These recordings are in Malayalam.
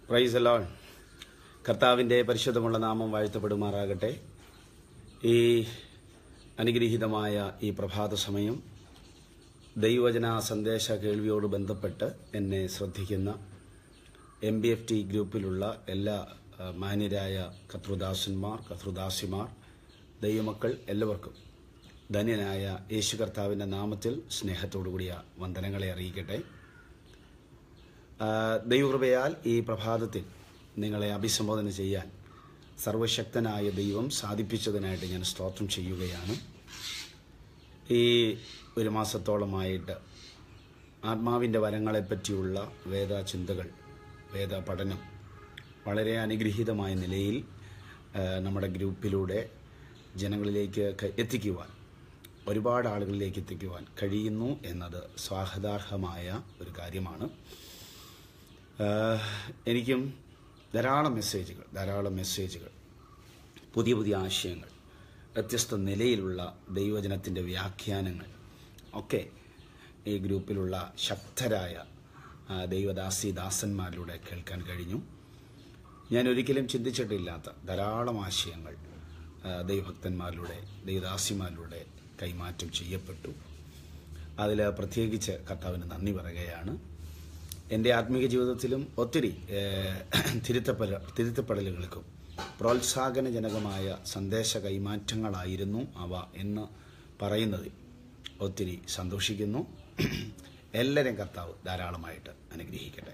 പ്രൈസ് അലോൺ കർത്താവിൻ്റെ പരിശുദ്ധമുള്ള നാമം വാഴ്ത്തപ്പെടുമാറാകട്ടെ ഈ അനുഗ്രഹീതമായ ഈ പ്രഭാത സമയം ദൈവവചന സന്ദേശ കേൾവിയോട് ബന്ധപ്പെട്ട് എന്നെ ശ്രദ്ധിക്കുന്ന എം ബി എഫ് ടി ഗ്രൂപ്പിലുള്ള എല്ലാ ആ, മാന്യരായ കർത്തൃദാസന്മാർ കർത്തൃദാസിമാർ ദൈവമക്കൾ എല്ലാവർക്കും ധന്യനായ യേശു കർത്താവിൻ്റെ നാമത്തിൽ സ്നേഹത്തോടുകൂടിയ വന്ദനങ്ങളെ അറിയിക്കട്ടെ ആ, ദൈവകൃപയാൽ ഈ പ്രഭാതത്തിൽ നിങ്ങളെ അഭിസംബോധന ചെയ്യാൻ സർവശക്തനായ ദൈവം സാധിപ്പിച്ചതിനായിട്ട് ഞാൻ സ്തോത്രം ചെയ്യുകയാണ് ഈ ഒരു മാസത്തോളമായിട്ട് ആത്മാവിൻ്റെ വരങ്ങളെപ്പറ്റിയുള്ള വേദചിന്തകൾ വേദ പഠനം വളരെ അനുഗ്രഹീതമായ നിലയിൽ ആ, നമ്മുടെ ഗ്രൂപ്പിലൂടെ ജനങ്ങളിലേക്ക് ക- എത്തിക്കുവാൻ ഒരുപാട് ആളുകളിലേക്ക് എത്തിക്കുവാൻ കഴിയുന്നു എന്നത് സ്വാഗതാർഹമായ ഒരു കാര്യമാണ് ആഹ് എനിക്കും ധാരാളം മെസ്സേജുകൾ ധാരാളം മെസ്സേജുകൾ പുതിയ പുതിയ ആശയങ്ങൾ വ്യത്യസ്ത നിലയിലുള്ള ദൈവജനത്തിൻ്റെ വ്യാഖ്യാനങ്ങൾ ഒക്കെ ഈ ഗ്രൂപ്പിലുള്ള ശക്തരായ ആ, ദൈവദാസി ദാസന്മാരിലൂടെ കേൾക്കാൻ കഴിഞ്ഞു ഞാൻ ഒരിക്കലും ചിന്തിച്ചിട്ടില്ലാത്ത ധാരാളം ആശയങ്ങൾ ആ, ദൈവഭക്തന്മാരിലൂടെ ദൈവദാസിമാരിലൂടെ കൈമാറ്റം ചെയ്യപ്പെട്ടു അതിൽ പ്രത്യേകിച്ച് കർത്താവിന് നന്ദി പറയുകയാണ് എൻ്റെ ആത്മീക ജീവിതത്തിലും ഒത്തിരി ഏഹ്, തിരുത്തപ്പെട തിരുത്തപ്പെടലുകൾക്കും പ്രോത്സാഹനജനകമായ സന്ദേശ കൈമാറ്റങ്ങളായിരുന്നു അവ എന്ന് പറയുന്നതിൽ ഒത്തിരി സന്തോഷിക്കുന്നു എല്ലാവരെയും കർത്താവ് ധാരാളമായിട്ട് അനുഗ്രഹിക്കട്ടെ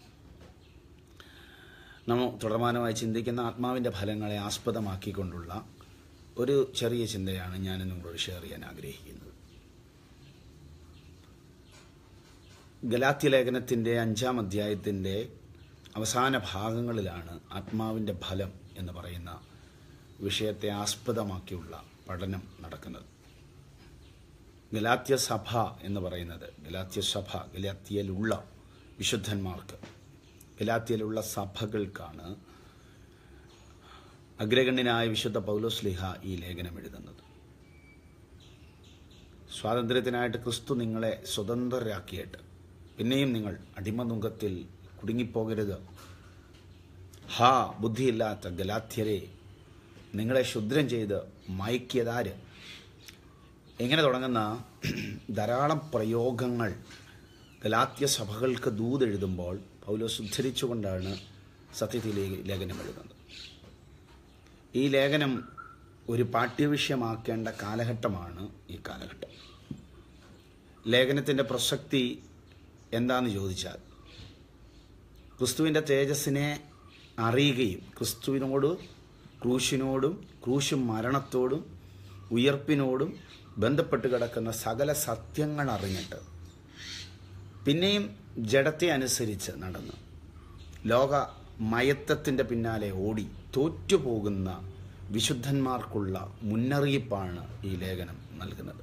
നമ്മൾ തുടർമാനമായി ചിന്തിക്കുന്ന ആത്മാവിൻ്റെ ഫലങ്ങളെ ആസ്പദമാക്കിക്കൊണ്ടുള്ള ഒരു ചെറിയ ചിന്തയാണ് ഞാൻ നിങ്ങളോട് ഷെയർ ചെയ്യാൻ ആഗ്രഹിക്കുന്നത് ഗലാത്യ ലേഖനത്തിൻ്റെ അഞ്ചാം അധ്യായത്തിൻ്റെ അവസാന ഭാഗങ്ങളിലാണ് ആത്മാവിൻ്റെ ഫലം എന്ന് പറയുന്ന വിഷയത്തെ ആസ്പദമാക്കിയുള്ള പഠനം നടക്കുന്നത് ഗലാത്യ സഭ എന്ന് പറയുന്നത് ഗലാത്യ സഭ ഗലാത്യയിലുള്ള വിശുദ്ധന്മാർക്ക് ഗലാത്യയിലുള്ള സഭകൾക്കാണ് അഗ്രഗണ്യനായ വിശുദ്ധ പൗലോസ്ലിഹ ഈ ലേഖനം എഴുതുന്നത് സ്വാതന്ത്ര്യത്തിനായിട്ട് ക്രിസ്തു നിങ്ങളെ സ്വതന്ത്രരാക്കിയിട്ട് പിന്നെയും നിങ്ങൾ അടിമനുഖത്തിൽ കുടുങ്ങിപ്പോകരുത് ഹാ ബുദ്ധിയില്ലാത്ത ഗലാത്യരെ നിങ്ങളെ ശുദ്രം ചെയ്ത് മയക്കിയതാര് എങ്ങനെ തുടങ്ങുന്ന ധാരാളം പ്രയോഗങ്ങൾ ഗലാത്യ സഭകൾക്ക് ദൂതെഴുതുമ്പോൾ പൗലോസ് ഉദ്ധരിച്ചുകൊണ്ടാണ് സത്യത്തിൽ ഈ ലേഖനം എഴുതുന്നത് ഈ ലേഖനം ഒരു പാഠ്യവിഷയമാക്കേണ്ട കാലഘട്ടമാണ് ഈ കാലഘട്ടം ലേഖനത്തിൻ്റെ പ്രസക്തി എന്താണെന്ന് ചോദിച്ചാൽ ക്രിസ്തുവിൻ്റെ തേജസ്സിനെ അറിയുകയും ക്രിസ്തുവിനോട് ക്രൂശിനോടും ക്രൂശ് മരണത്തോടും ഉയർപ്പിനോടും ബന്ധപ്പെട്ട് കിടക്കുന്ന സകല സത്യങ്ങൾ അറിഞ്ഞിട്ട് പിന്നെയും ജഡത്തെ അനുസരിച്ച് നടന്ന് ലോക മയത്തത്തിൻ്റെ പിന്നാലെ ഓടി തോറ്റുപോകുന്ന വിശുദ്ധന്മാർക്കുള്ള മുന്നറിയിപ്പാണ് ഈ ലേഖനം നൽകുന്നത്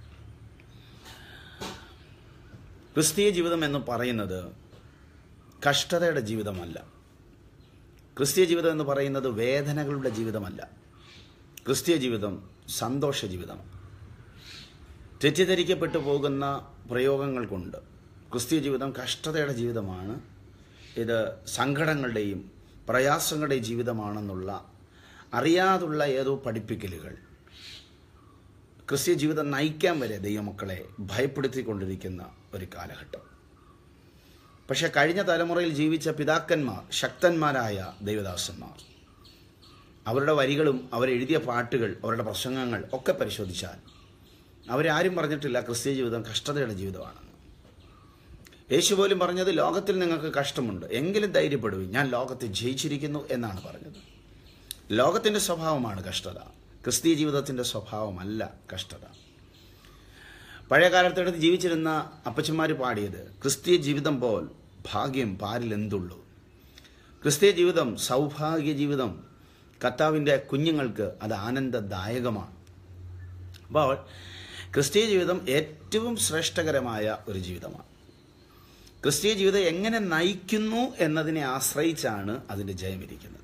ക്രിസ്തീയ ജീവിതം എന്ന് പറയുന്നത് കഷ്ടതയുടെ ജീവിതമല്ല ക്രിസ്തീയ ജീവിതം എന്ന് പറയുന്നത് വേദനകളുടെ ജീവിതമല്ല ക്രിസ്തീയ ജീവിതം സന്തോഷ ജീവിതമാണ് തെറ്റിദ്ധരിക്കപ്പെട്ടു പോകുന്ന പ്രയോഗങ്ങൾ കൊണ്ട് ക്രിസ്തീയ ജീവിതം കഷ്ടതയുടെ ജീവിതമാണ് ഇത് സങ്കടങ്ങളുടെയും പ്രയാസങ്ങളുടെയും ജീവിതമാണെന്നുള്ള അറിയാതുള്ള ഏതോ പഠിപ്പിക്കലുകൾ ക്രിസ്തീയ ജീവിതം നയിക്കാൻ വരെ ദൈവമക്കളെ ഭയപ്പെടുത്തിക്കൊണ്ടിരിക്കുന്ന ഒരു കാലഘട്ടം പക്ഷെ കഴിഞ്ഞ തലമുറയിൽ ജീവിച്ച പിതാക്കന്മാർ ശക്തന്മാരായ ദൈവദാസന്മാർ അവരുടെ വരികളും അവരെഴുതിയ പാട്ടുകൾ അവരുടെ പ്രസംഗങ്ങൾ ഒക്കെ പരിശോധിച്ചാൽ അവരാരും പറഞ്ഞിട്ടില്ല ക്രിസ്തീയ ജീവിതം കഷ്ടതയുടെ ജീവിതമാണെന്ന് യേശു പോലും പറഞ്ഞത് ലോകത്തിൽ നിങ്ങൾക്ക് കഷ്ടമുണ്ട് എങ്കിലും ധൈര്യപ്പെടുവിൻ ഞാൻ ലോകത്തെ ജയിച്ചിരിക്കുന്നു എന്നാണ് പറഞ്ഞത് ലോകത്തിൻ്റെ സ്വഭാവമാണ് കഷ്ടത ക്രിസ്തീയ ജീവിതത്തിൻ്റെ സ്വഭാവമല്ല കഷ്ടത പഴയ കാലത്തെടുത്ത് ജീവിച്ചിരുന്ന അപ്പച്ചന്മാർ പാടിയത് ക്രിസ്തീയ ജീവിതം പോൽ ഭാഗ്യം പാരിൽ എന്തുള്ളൂ ക്രിസ്തീയ ജീവിതം സൗഭാഗ്യ ജീവിതം കർത്താവിൻ്റെ കുഞ്ഞുങ്ങൾക്ക് അത് ആനന്ദദായകമാണ് അപ്പോൾ ക്രിസ്തീയ ജീവിതം ഏറ്റവും ശ്രേഷ്ഠകരമായ ഒരു ജീവിതമാണ് ക്രിസ്തീയ ജീവിതം എങ്ങനെ നയിക്കുന്നു എന്നതിനെ ആശ്രയിച്ചാണ് അതിൻ്റെ ജയമിരിക്കുന്നത്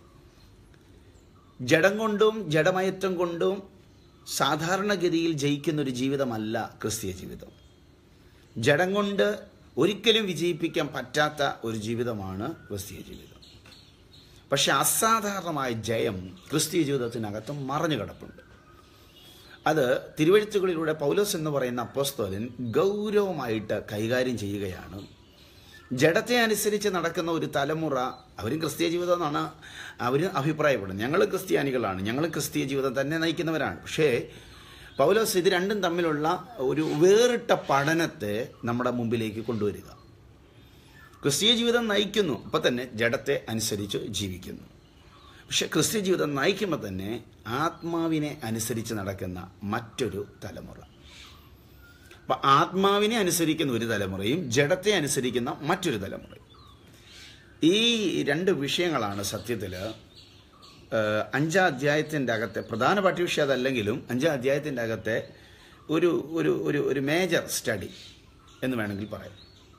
ജഡം കൊണ്ടും ജഡമയത്വം കൊണ്ടും സാധാരണഗതിയിൽ ജയിക്കുന്ന ഒരു ജീവിതമല്ല ക്രിസ്തീയ ജീവിതം ജഡം കൊണ്ട് ഒരിക്കലും വിജയിപ്പിക്കാൻ പറ്റാത്ത ഒരു ജീവിതമാണ് ക്രിസ്തീയ ജീവിതം പക്ഷെ അസാധാരണമായ ജയം ക്രിസ്തീയ ജീവിതത്തിനകത്ത് മറഞ്ഞു കിടപ്പുണ്ട് അത് തിരുവഴുത്തുകളിലൂടെ പൗലോസ് എന്ന് പറയുന്ന അപ്പോസ്തോലൻ ഗൗരവമായിട്ട് കൈകാര്യം ചെയ്യുകയാണ് ജഡത്തെ അനുസരിച്ച് നടക്കുന്ന ഒരു തലമുറ അവരും ക്രിസ്തീയ ജീവിതം എന്നാണ് അവർ അഭിപ്രായപ്പെടുന്നത് ഞങ്ങൾ ക്രിസ്ത്യാനികളാണ് ഞങ്ങൾ ക്രിസ്തീയ ജീവിതം തന്നെ നയിക്കുന്നവരാണ് പക്ഷേ പൗലോസ് ഇത് രണ്ടും തമ്മിലുള്ള ഒരു വേറിട്ട പഠനത്തെ നമ്മുടെ മുമ്പിലേക്ക് കൊണ്ടുവരിക ക്രിസ്തീയ ജീവിതം നയിക്കുന്നു അപ്പം തന്നെ ജഡത്തെ അനുസരിച്ച് ജീവിക്കുന്നു പക്ഷെ ക്രിസ്ത്യ ജീവിതം നയിക്കുമ്പോൾ തന്നെ ആത്മാവിനെ അനുസരിച്ച് നടക്കുന്ന മറ്റൊരു തലമുറ അപ്പം ആത്മാവിനെ അനുസരിക്കുന്ന ഒരു തലമുറയും ജഡത്തെ അനുസരിക്കുന്ന മറ്റൊരു തലമുറയും ഈ രണ്ട് വിഷയങ്ങളാണ് സത്യത്തിൽ അഞ്ചാം അധ്യായത്തിൻ്റെ അകത്തെ പ്രധാന പാഠ്യവിഷയം അതല്ലെങ്കിലും അഞ്ചാം അധ്യായത്തിൻ്റെ അകത്തെ ഒരു ഒരു ഒരു ഒരു മേജർ സ്റ്റഡി എന്ന് വേണമെങ്കിൽ പറയാം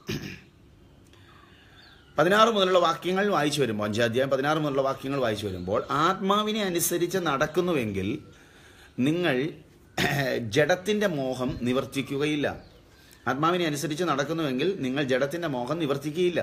പതിനാറ് മുതലുള്ള വാക്യങ്ങൾ വായിച്ചു വരുമ്പോൾ അഞ്ചാം അധ്യായം പതിനാറ് മുതലുള്ള വാക്യങ്ങൾ വായിച്ചു വരുമ്പോൾ ആത്മാവിനെ അനുസരിച്ച് നടക്കുന്നുവെങ്കിൽ നിങ്ങൾ ജഡത്തിൻ്റെ മോഹം നിവർത്തിക്കുകയില്ല ആത്മാവിനെ അനുസരിച്ച് നടക്കുന്നുവെങ്കിൽ നിങ്ങൾ ജഡത്തിൻ്റെ മോഹം നിവർത്തിക്കുകയില്ല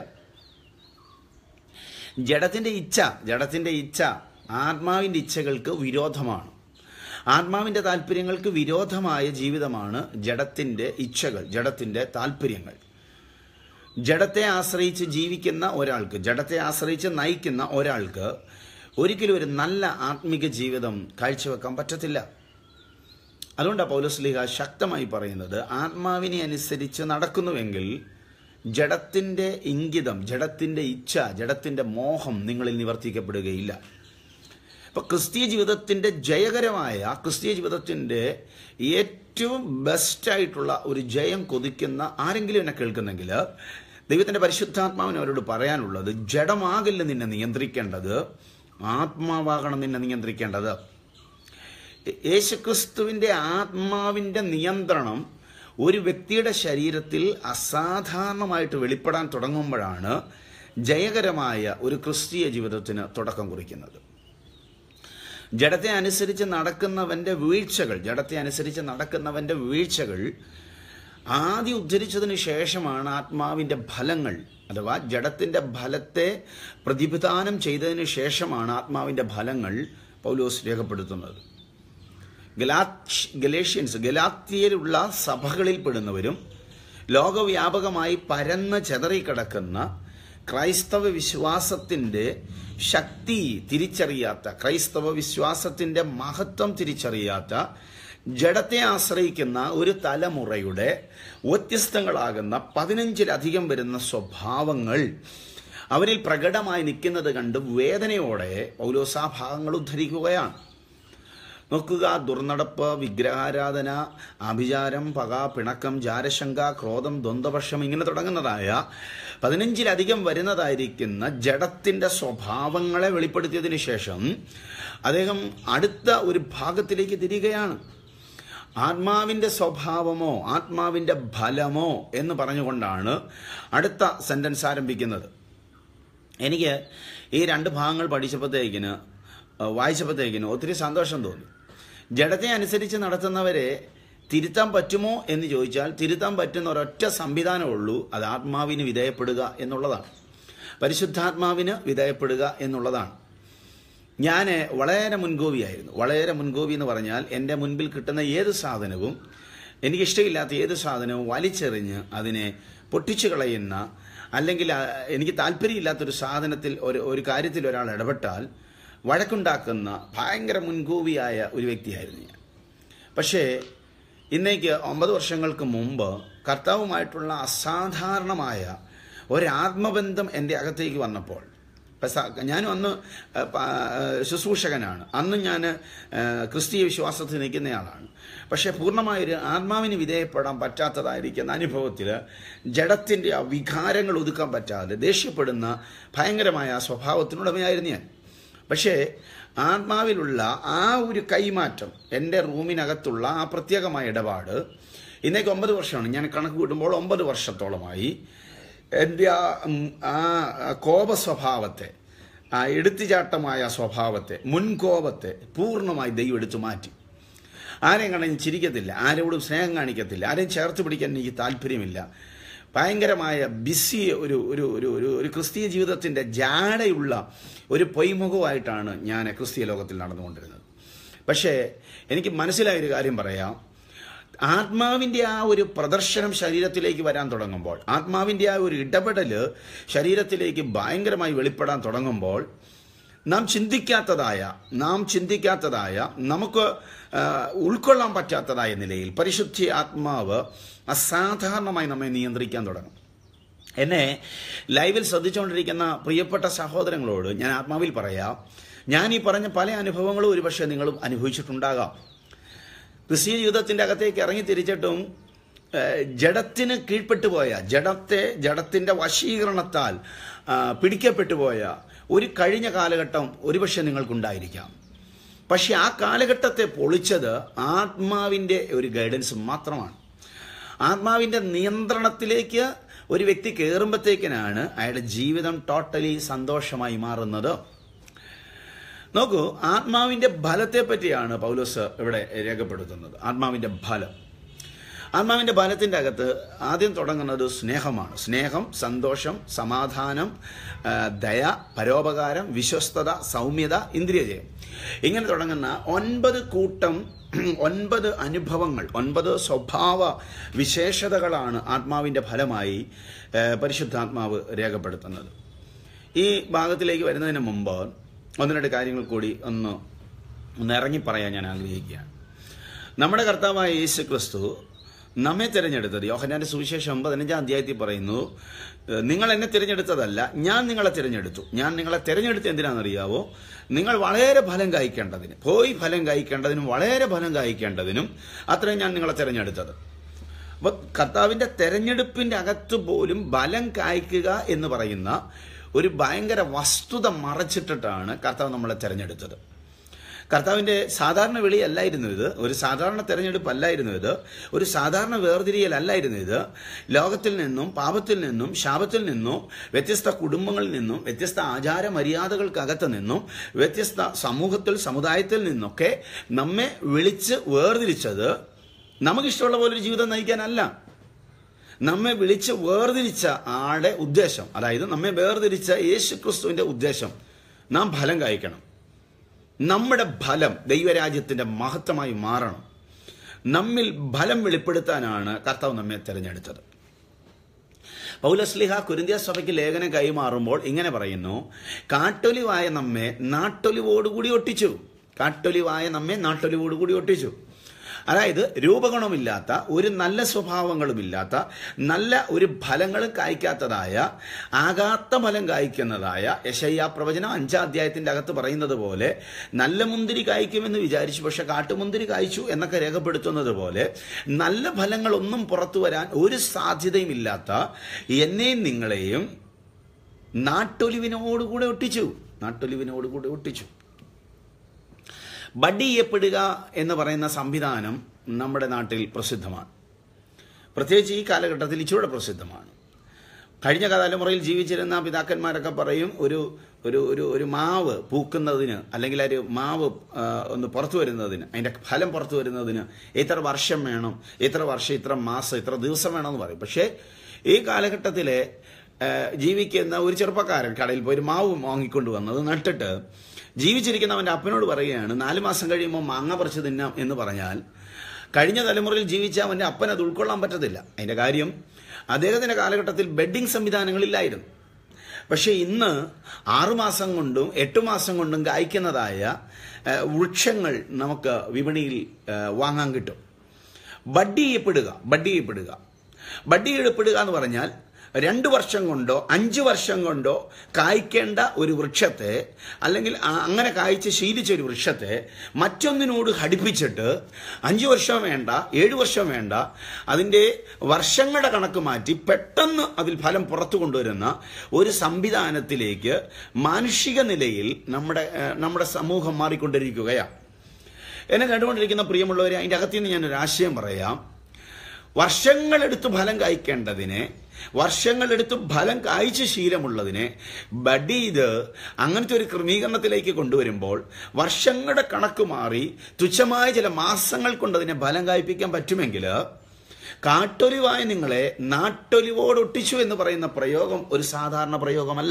ജഡത്തിൻ്റെ ഇച്ഛ ജഡത്തിൻ്റെ ഇച്ഛ ആത്മാവിൻ്റെ ഇച്ഛകൾക്ക് വിരോധമാണ് ആത്മാവിൻ്റെ താല്പര്യങ്ങൾക്ക് വിരോധമായ ജീവിതമാണ് ജഡത്തിൻ്റെ ഇച്ഛകൾ ജഡത്തിൻ്റെ താല്പര്യങ്ങൾ ജഡത്തെ ആശ്രയിച്ച് ജീവിക്കുന്ന ഒരാൾക്ക് ജഡത്തെ ആശ്രയിച്ച് നയിക്കുന്ന ഒരാൾക്ക് ഒരിക്കലും ഒരു നല്ല ആത്മിക ജീവിതം കാഴ്ചവെക്കാൻ പറ്റത്തില്ല അതുകൊണ്ടാണ് പൗലോസ്ലിഹ ശക്തമായി പറയുന്നത് ആത്മാവിനെ അനുസരിച്ച് നടക്കുന്നുവെങ്കിൽ ജഡത്തിൻ്റെ ഇംഗിതം ജഡത്തിൻ്റെ ഇച്ഛ ജഡത്തിൻ്റെ മോഹം നിങ്ങളിൽ നിവർത്തിക്കപ്പെടുകയില്ല ഇപ്പൊ ക്രിസ്തീയ ജീവിതത്തിന്റെ ജയകരമായ ക്രിസ്തീയ ജീവിതത്തിന്റെ ഏറ്റവും ബെസ്റ്റായിട്ടുള്ള ഒരു ജയം കൊതിക്കുന്ന ആരെങ്കിലും എന്നെ കേൾക്കുന്നെങ്കിൽ ദൈവത്തിന്റെ പരിശുദ്ധാത്മാവിന് അവരോട് പറയാനുള്ളത് ജഡമാകില്ല നിന്നെ നിയന്ത്രിക്കേണ്ടത് ആത്മാവാകണം നിന്നെ നിയന്ത്രിക്കേണ്ടത് യേശുക്രിസ്തുവിന്റെ ആത്മാവിന്റെ നിയന്ത്രണം ഒരു വ്യക്തിയുടെ ശരീരത്തിൽ അസാധാരണമായിട്ട് വെളിപ്പെടാൻ തുടങ്ങുമ്പോഴാണ് ജയകരമായ ഒരു ക്രിസ്തീയ ജീവിതത്തിന് തുടക്കം കുറിക്കുന്നത് ജഡത്തെ അനുസരിച്ച് നടക്കുന്നവന്റെ വീഴ്ചകൾ ജഡത്തെ അനുസരിച്ച് നടക്കുന്നവന്റെ വീഴ്ചകൾ ആദ്യം ഉദ്ധരിച്ചതിന് ശേഷമാണ് ആത്മാവിൻ്റെ ഫലങ്ങൾ അഥവാ ജഡത്തിൻ്റെ ഫലത്തെ പ്രതിപിധാനം ചെയ്തതിന് ശേഷമാണ് ആത്മാവിൻ്റെ ഫലങ്ങൾ പൗലോസ് രേഖപ്പെടുത്തുന്നത് ഗലാക്ഷ് ഗലേഷ്യൻസ് ഗലാത്തിയയിലുള്ള സഭകളിൽ പെടുന്നവരും ലോകവ്യാപകമായി പരന്ന് ചെതറിക്കിടക്കുന്ന ക്രൈസ്തവ വിശ്വാസത്തിൻ്റെ ശക്തി തിരിച്ചറിയാത്ത ക്രൈസ്തവ വിശ്വാസത്തിൻ്റെ മഹത്വം തിരിച്ചറിയാത്ത ജഡത്തെ ആശ്രയിക്കുന്ന ഒരു തലമുറയുടെ വ്യത്യസ്തങ്ങളാകുന്ന പതിനഞ്ചിലധികം വരുന്ന സ്വഭാവങ്ങൾ അവരിൽ പ്രകടമായി നിൽക്കുന്നത് കണ്ട് വേദനയോടെ പൗലോസാ ഭാഗങ്ങൾ ഉദ്ധരിക്കുകയാണ് നോക്കുക ദുർനടപ്പ് വിഗ്രഹാരാധന ആഭിചാരം പക പിണക്കം ജാരശങ്ക ക്രോധം ദ്വന്ദ്വപക്ഷം ഇങ്ങനെ തുടങ്ങുന്നതായ പതിനഞ്ചിലധികം വരുന്നതായിരിക്കുന്ന ജഡത്തിൻ്റെ സ്വഭാവങ്ങളെ വെളിപ്പെടുത്തിയതിന് ശേഷം അദ്ദേഹം അടുത്ത ഒരു ഭാഗത്തിലേക്ക് തിരികെയാണ് ആത്മാവിൻ്റെ സ്വഭാവമോ ആത്മാവിൻ്റെ ഫലമോ എന്ന് പറഞ്ഞുകൊണ്ടാണ് അടുത്ത സെൻറ്റൻസ് ആരംഭിക്കുന്നത് എനിക്ക് ഈ രണ്ട് ഭാഗങ്ങൾ പഠിച്ചപ്പോഴത്തേക്കിന് വായിച്ചപ്പോഴത്തേക്കിന് ഒത്തിരി സന്തോഷം തോന്നി ജഡത്തെ അനുസരിച്ച് നടത്തുന്നവരെ തിരുത്താൻ പറ്റുമോ എന്ന് ചോദിച്ചാൽ തിരുത്താൻ പറ്റുന്ന ഒരൊറ്റ സംവിധാനമേ ഉള്ളൂ അത് ആത്മാവിന് വിധേയപ്പെടുക എന്നുള്ളതാണ് പരിശുദ്ധാത്മാവിന് വിധേയപ്പെടുക എന്നുള്ളതാണ് ഞാൻ വളരെ മുൻകോപിയായിരുന്നു വളരെ മുൻകോപി എന്ന് പറഞ്ഞാൽ എൻ്റെ മുൻപിൽ കിട്ടുന്ന ഏത് സാധനവും എനിക്കിഷ്ടമില്ലാത്ത ഏത് സാധനവും വലിച്ചെറിഞ്ഞ് അതിനെ പൊട്ടിച്ചു കളയുന്ന അല്ലെങ്കിൽ എനിക്ക് താല്പര്യമില്ലാത്തൊരു സാധനത്തിൽ ഒരു ഒരു കാര്യത്തിൽ ഒരാൾ ഇടപെട്ടാൽ വഴക്കുണ്ടാക്കുന്ന ഭയങ്കര മുൻകൂപിയായ ഒരു വ്യക്തിയായിരുന്നു ഞാൻ പക്ഷേ ഇന്നേക്ക് ഒമ്പത് വർഷങ്ങൾക്ക് മുമ്പ് കർത്താവുമായിട്ടുള്ള അസാധാരണമായ ഒരാത്മബന്ധം എൻ്റെ അകത്തേക്ക് വന്നപ്പോൾ ഞാനും അന്ന് ശുശ്രൂഷകനാണ് അന്ന് ഞാൻ ക്രിസ്തീയ വിശ്വാസത്തിൽ നിൽക്കുന്നയാളാണ് പക്ഷേ പൂർണ്ണമായൊരു ആത്മാവിന് വിധേയപ്പെടാൻ പറ്റാത്തതായിരിക്കുന്ന അനുഭവത്തിൽ ജഡത്തിൻ്റെ ആ വികാരങ്ങൾ ഒതുക്കാൻ പറ്റാതെ ദേഷ്യപ്പെടുന്ന ഭയങ്കരമായ ആ സ്വഭാവത്തിനുടമയായിരുന്നു ഞാൻ പക്ഷേ ആത്മാവിലുള്ള ആ ഒരു കൈമാറ്റം എൻ്റെ റൂമിനകത്തുള്ള ആ പ്രത്യേകമായ ഇടപാട് ഇന്നേക്ക് ഒമ്പത് വർഷമാണ് ഞാൻ കണക്ക് കൂട്ടുമ്പോൾ ഒമ്പത് വർഷത്തോളമായി എൻ്റെ ആ ആ കോപ സ്വഭാവത്തെ ആ എടുത്തുചാട്ടമായ സ്വഭാവത്തെ മുൻകോപത്തെ പൂർണ്ണമായി ദൈവം എടുത്തു മാറ്റി ആരെയും കാണാൻ ചിരിക്കത്തില്ല ആരോടും സ്നേഹം കാണിക്കത്തില്ല ആരെയും ചേർത്ത് പിടിക്കാൻ എനിക്ക് താല്പര്യമില്ല ഭയങ്കരമായ ബിസി ഒരു ഒരു ഒരു ഒരു ഒരു ക്രിസ്തീയ ജീവിതത്തിൻ്റെ ജാടയുള്ള ഒരു പൊയ്മുഖമായിട്ടാണ് ഞാൻ ക്രിസ്തീയ ലോകത്തിൽ നടന്നുകൊണ്ടിരുന്നത് പക്ഷേ എനിക്ക് മനസ്സിലായ ഒരു കാര്യം പറയാം ആത്മാവിൻ്റെ ആ ഒരു പ്രദർശനം ശരീരത്തിലേക്ക് വരാൻ തുടങ്ങുമ്പോൾ ആത്മാവിൻ്റെ ആ ഒരു ഇടപെടൽ ശരീരത്തിലേക്ക് ഭയങ്കരമായി വെളിപ്പെടാൻ തുടങ്ങുമ്പോൾ നാം ചിന്തിക്കാത്തതായ നാം ചിന്തിക്കാത്തതായ നമുക്ക് ആ, ഉൾക്കൊള്ളാൻ പറ്റാത്തതായ നിലയിൽ പരിശുദ്ധി ആത്മാവ് അസാധാരണമായി നമ്മെ നിയന്ത്രിക്കാൻ തുടങ്ങും എന്നെ ലൈവിൽ ശ്രദ്ധിച്ചുകൊണ്ടിരിക്കുന്ന പ്രിയപ്പെട്ട സഹോദരങ്ങളോട് ഞാൻ ആത്മാവിൽ പറയാം ഞാൻ ഈ പറഞ്ഞ പല അനുഭവങ്ങളും ഒരുപക്ഷെ നിങ്ങളും അനുഭവിച്ചിട്ടുണ്ടാകാം ക്രിസ്തീയ ജീവിതത്തിൻ്റെ അകത്തേക്ക് ഇറങ്ങി തിരിച്ചിട്ടും ഏഹ്, ജഡത്തിന് കീഴ്പ്പെട്ടു പോയ ജഡത്തെ ജഡത്തിൻ്റെ വശീകരണത്താൽ ആ, പിടിക്കപ്പെട്ടു പോയ ഒരു കഴിഞ്ഞ കാലഘട്ടം ഒരുപക്ഷെ നിങ്ങൾക്കുണ്ടായിരിക്കാം പക്ഷെ ആ കാലഘട്ടത്തെ പൊളിച്ചത് ആത്മാവിൻ്റെ ഒരു ഗൈഡൻസ് മാത്രമാണ് ആത്മാവിൻ്റെ നിയന്ത്രണത്തിലേക്ക് ഒരു വ്യക്തി കയറുമ്പോഴത്തേക്കിനാണ് അയാളുടെ ജീവിതം ടോട്ടലി സന്തോഷമായി മാറുന്നത് നോക്കൂ ആത്മാവിന്റെ ഫലത്തെ പറ്റിയാണ് പൗലോസ് ഇവിടെ രേഖപ്പെടുത്തുന്നത് ആത്മാവിന്റെ ഫലം ആത്മാവിന്റെ ഫലത്തിന്റെ അകത്ത് ആദ്യം തുടങ്ങുന്നത് സ്നേഹമാണ് സ്നേഹം സന്തോഷം സമാധാനം ആ, ദയ പരോപകാരം വിശ്വസ്തത സൗമ്യത ഇന്ദ്രിയജയം ഇങ്ങനെ തുടങ്ങുന്ന ഒൻപത് കൂട്ടം ഒൻപത് അനുഭവങ്ങൾ ഒൻപത് സ്വഭാവ വിശേഷതകളാണ് ആത്മാവിന്റെ ഫലമായി ആ, പരിശുദ്ധാത്മാവ് രേഖപ്പെടുത്തുന്നത് ഈ ഭാഗത്തിലേക്ക് വരുന്നതിന് മുമ്പ് ഒന്ന് രണ്ട് കാര്യങ്ങൾ കൂടി ഒന്ന് ഒന്ന് ഇറങ്ങി പറയാൻ ഞാൻ ആഗ്രഹിക്കുകയാണ് നമ്മുടെ കർത്താവായ യേശു ക്രിസ്തു നമ്മെ തിരഞ്ഞെടുത്തത് യോഹന്നാന്റെ സുവിശേഷം പതിനഞ്ചാം അധ്യായത്തിൽ പറയുന്നു "ഏഹ്, നിങ്ങൾ എന്നെ തിരഞ്ഞെടുത്തതല്ല ഞാൻ നിങ്ങളെ തിരഞ്ഞെടുത്തു ഞാൻ നിങ്ങളെ തിരഞ്ഞെടുത്ത് എന്തിനാണെന്നറിയാവോ നിങ്ങൾ വളരെ ഫലം കായ്ക്കേണ്ടതിന് പോയി ഫലം കായ്ക്കേണ്ടതിനും വളരെ ഫലം കായ്ക്കേണ്ടതിനും അത്രയും ഞാൻ നിങ്ങളെ തിരഞ്ഞെടുത്തത് അപ്പൊ കർത്താവിന്റെ തെരഞ്ഞെടുപ്പിന്റെ അകത്ത് പോലും ബലം കായ്ക്കുക എന്ന് പറയുന്ന ഒരു ഭയങ്കര വസ്തുത മറച്ചിട്ടിട്ടാണ് കർത്താവ് നമ്മളെ തെരഞ്ഞെടുത്തത് കർത്താവിന്റെ സാധാരണ വിളിയല്ലായിരുന്നു ഇത് ഒരു സാധാരണ തെരഞ്ഞെടുപ്പ് അല്ലായിരുന്നു ഇത് ഒരു സാധാരണ വേർതിരിയലല്ലായിരുന്നു ഇത് ലോകത്തിൽ നിന്നും പാപത്തിൽ നിന്നും ശാപത്തിൽ നിന്നും വ്യത്യസ്ത കുടുംബങ്ങളിൽ നിന്നും വ്യത്യസ്ത ആചാര മര്യാദകൾക്കകത്ത് നിന്നും വ്യത്യസ്ത സമൂഹത്തിൽ സമുദായത്തിൽ നിന്നൊക്കെ നമ്മെ വിളിച്ച് വേർതിരിച്ചത് നമുക്കിഷ്ടമുള്ള പോലെ ഒരു ജീവിതം നയിക്കാനല്ല നമ്മെ വിളിച്ച് വേർതിരിച്ച ആളുടെ ഉദ്ദേശം അതായത് നമ്മെ വേർതിരിച്ച യേശു ക്രിസ്തുവിന്റെ ഉദ്ദേശം നാം ഫലം കായ്ക്കണം നമ്മുടെ ഫലം ദൈവരാജ്യത്തിന്റെ മഹത്വമായി മാറണം നമ്മിൽ ഫലം വെളിപ്പെടുത്താനാണ് കർത്താവ് നമ്മെ തിരഞ്ഞെടുത്തത് പൗലസ്ലിഹ കുരിന്തിയ സഭയ്ക്ക് ലേഖനം കൈമാറുമ്പോൾ ഇങ്ങനെ പറയുന്നു കാട്ടൊലിവായ നമ്മെ നാട്ടൊലിവോടുകൂടി ഒട്ടിച്ചു കാട്ടൊലിവായ നമ്മെ നാട്ടൊലിവോടുകൂടി ഒട്ടിച്ചു അതായത് രൂപഗുണമില്ലാത്ത ഒരു നല്ല സ്വഭാവങ്ങളുമില്ലാത്ത നല്ല ഒരു ഫലങ്ങളും കായ്ക്കാത്തതായ ആകാത്ത ഫലം കായ്ക്കുന്നതായ യശയ്യ പ്രവചനം അഞ്ചാം അധ്യായത്തിന്റെ അകത്ത് പറയുന്നത് പോലെ നല്ല മുന്തിരി കായ്ക്കുമെന്ന് വിചാരിച്ചു പക്ഷെ കാട്ടുമുന്തിരി കായ്ച്ചു എന്നൊക്കെ രേഖപ്പെടുത്തുന്നത് പോലെ നല്ല ഫലങ്ങളൊന്നും പുറത്തു വരാൻ ഒരു സാധ്യതയും ഇല്ലാത്ത എന്നെയും നിങ്ങളെയും നാട്ടൊലിവിനോടുകൂടെ ഒട്ടിച്ചു നാട്ടൊലിവിനോടുകൂടെ ഒട്ടിച്ചു ബഡ് ചെയ്യപ്പെടുക എന്ന് പറയുന്ന സംവിധാനം നമ്മുടെ നാട്ടിൽ പ്രസിദ്ധമാണ് പ്രത്യേകിച്ച് ഈ കാലഘട്ടത്തിൽ ഇച്ചിരൂടെ പ്രസിദ്ധമാണ് കഴിഞ്ഞ തലമുറയിൽ ജീവിച്ചിരുന്ന പിതാക്കന്മാരൊക്കെ പറയും ഒരു ഒരു ഒരു ഒരു മാവ് പൂക്കുന്നതിന് അല്ലെങ്കിൽ ഒരു മാവ് ആ, ഒന്ന് പുറത്തു വരുന്നതിന് അതിൻ്റെ ഫലം പുറത്തു വരുന്നതിന് ഇത്ര വർഷം വേണം ഇത്ര വർഷം ഇത്ര മാസം ഇത്ര ദിവസം വേണമെന്ന് പറയും പക്ഷേ ഈ കാലഘട്ടത്തിലെ ആ, ജീവിക്കുന്ന ഒരു ചെറുപ്പക്കാരൻ കടയിൽ പോയി ഒരു മാവ് വാങ്ങിക്കൊണ്ട് വന്നത് നട്ടിട്ട് ജീവിച്ചിരിക്കുന്നവൻ്റെ അപ്പനോട് പറയുകയാണ് നാല് മാസം കഴിയുമ്പോൾ മാങ്ങ പറിച്ച് തിന്നാം എന്ന് പറഞ്ഞാൽ കഴിഞ്ഞ തലമുറയിൽ ജീവിച്ച അവൻ്റെ അപ്പൻ അത് ഉൾക്കൊള്ളാൻ പറ്റത്തില്ല അതിൻ്റെ കാര്യം അദ്ദേഹത്തിൻ്റെ കാലഘട്ടത്തിൽ ബെഡിങ് സംവിധാനങ്ങളില്ലായിരുന്നു പക്ഷേ ഇന്ന് ആറുമാസം കൊണ്ടും എട്ട് മാസം കൊണ്ടും കായ്ക്കുന്നതായ ഏഹ്, വൃക്ഷങ്ങൾ നമുക്ക് വിപണിയിൽ ഏഹ്, വാങ്ങാൻ കിട്ടും ബഡ് ചെയ്യപ്പെടുക ബഡ് ചെയ്യപ്പെടുക ബഡ് ചെയ്യപ്പെടുക എന്ന് പറഞ്ഞാൽ രണ്ട് വർഷം കൊണ്ടോ അഞ്ച് വർഷം കൊണ്ടോ കായ്ക്കേണ്ട ഒരു വൃക്ഷത്തെ അല്ലെങ്കിൽ ആ- അങ്ങനെ കായ്ച്ച് ശീലിച്ച ഒരു വൃക്ഷത്തെ മറ്റൊന്നിനോട് ഘടിപ്പിച്ചിട്ട് അഞ്ച് വർഷം വേണ്ട ഏഴ് വർഷം വേണ്ട അതിൻ്റെ വർഷങ്ങളുടെ കണക്ക് മാറ്റി പെട്ടെന്ന് അതിൽ ഫലം പുറത്തു കൊണ്ടുവരുന്ന ഒരു സംവിധാനത്തിലേക്ക് മാനുഷിക നിലയിൽ നമ്മുടെ ഏഹ്, നമ്മുടെ സമൂഹം മാറിക്കൊണ്ടിരിക്കുകയാണ് എന്നെ കണ്ടുകൊണ്ടിരിക്കുന്ന പ്രിയമുള്ളവരെ അതിൻ്റെ അകത്ത് നിന്ന് ഞാനൊരു ആശയം പറയാം വർഷങ്ങളെടുത്ത് ഫലം കായ്ക്കേണ്ടതിനെ വർഷങ്ങളെടുത്ത് ഫലം കായ്ച്ച ശീലമുള്ളതിനെ ബഡ് ചെയ്ത് അങ്ങനത്തെ ഒരു ക്രമീകരണത്തിലേക്ക് കൊണ്ടുവരുമ്പോൾ വർഷങ്ങളുടെ കണക്ക് മാറി തുച്ഛമായ ചില മാസങ്ങൾ കൊണ്ട് അതിനെ ഫലം കായ്പിക്കാൻ പറ്റുമെങ്കിൽ കാട്ടൊലിവായ നിങ്ങളെ നാട്ടൊലിവോടൊട്ടിച്ചു എന്ന് പറയുന്ന പ്രയോഗം ഒരു സാധാരണ പ്രയോഗമല്ല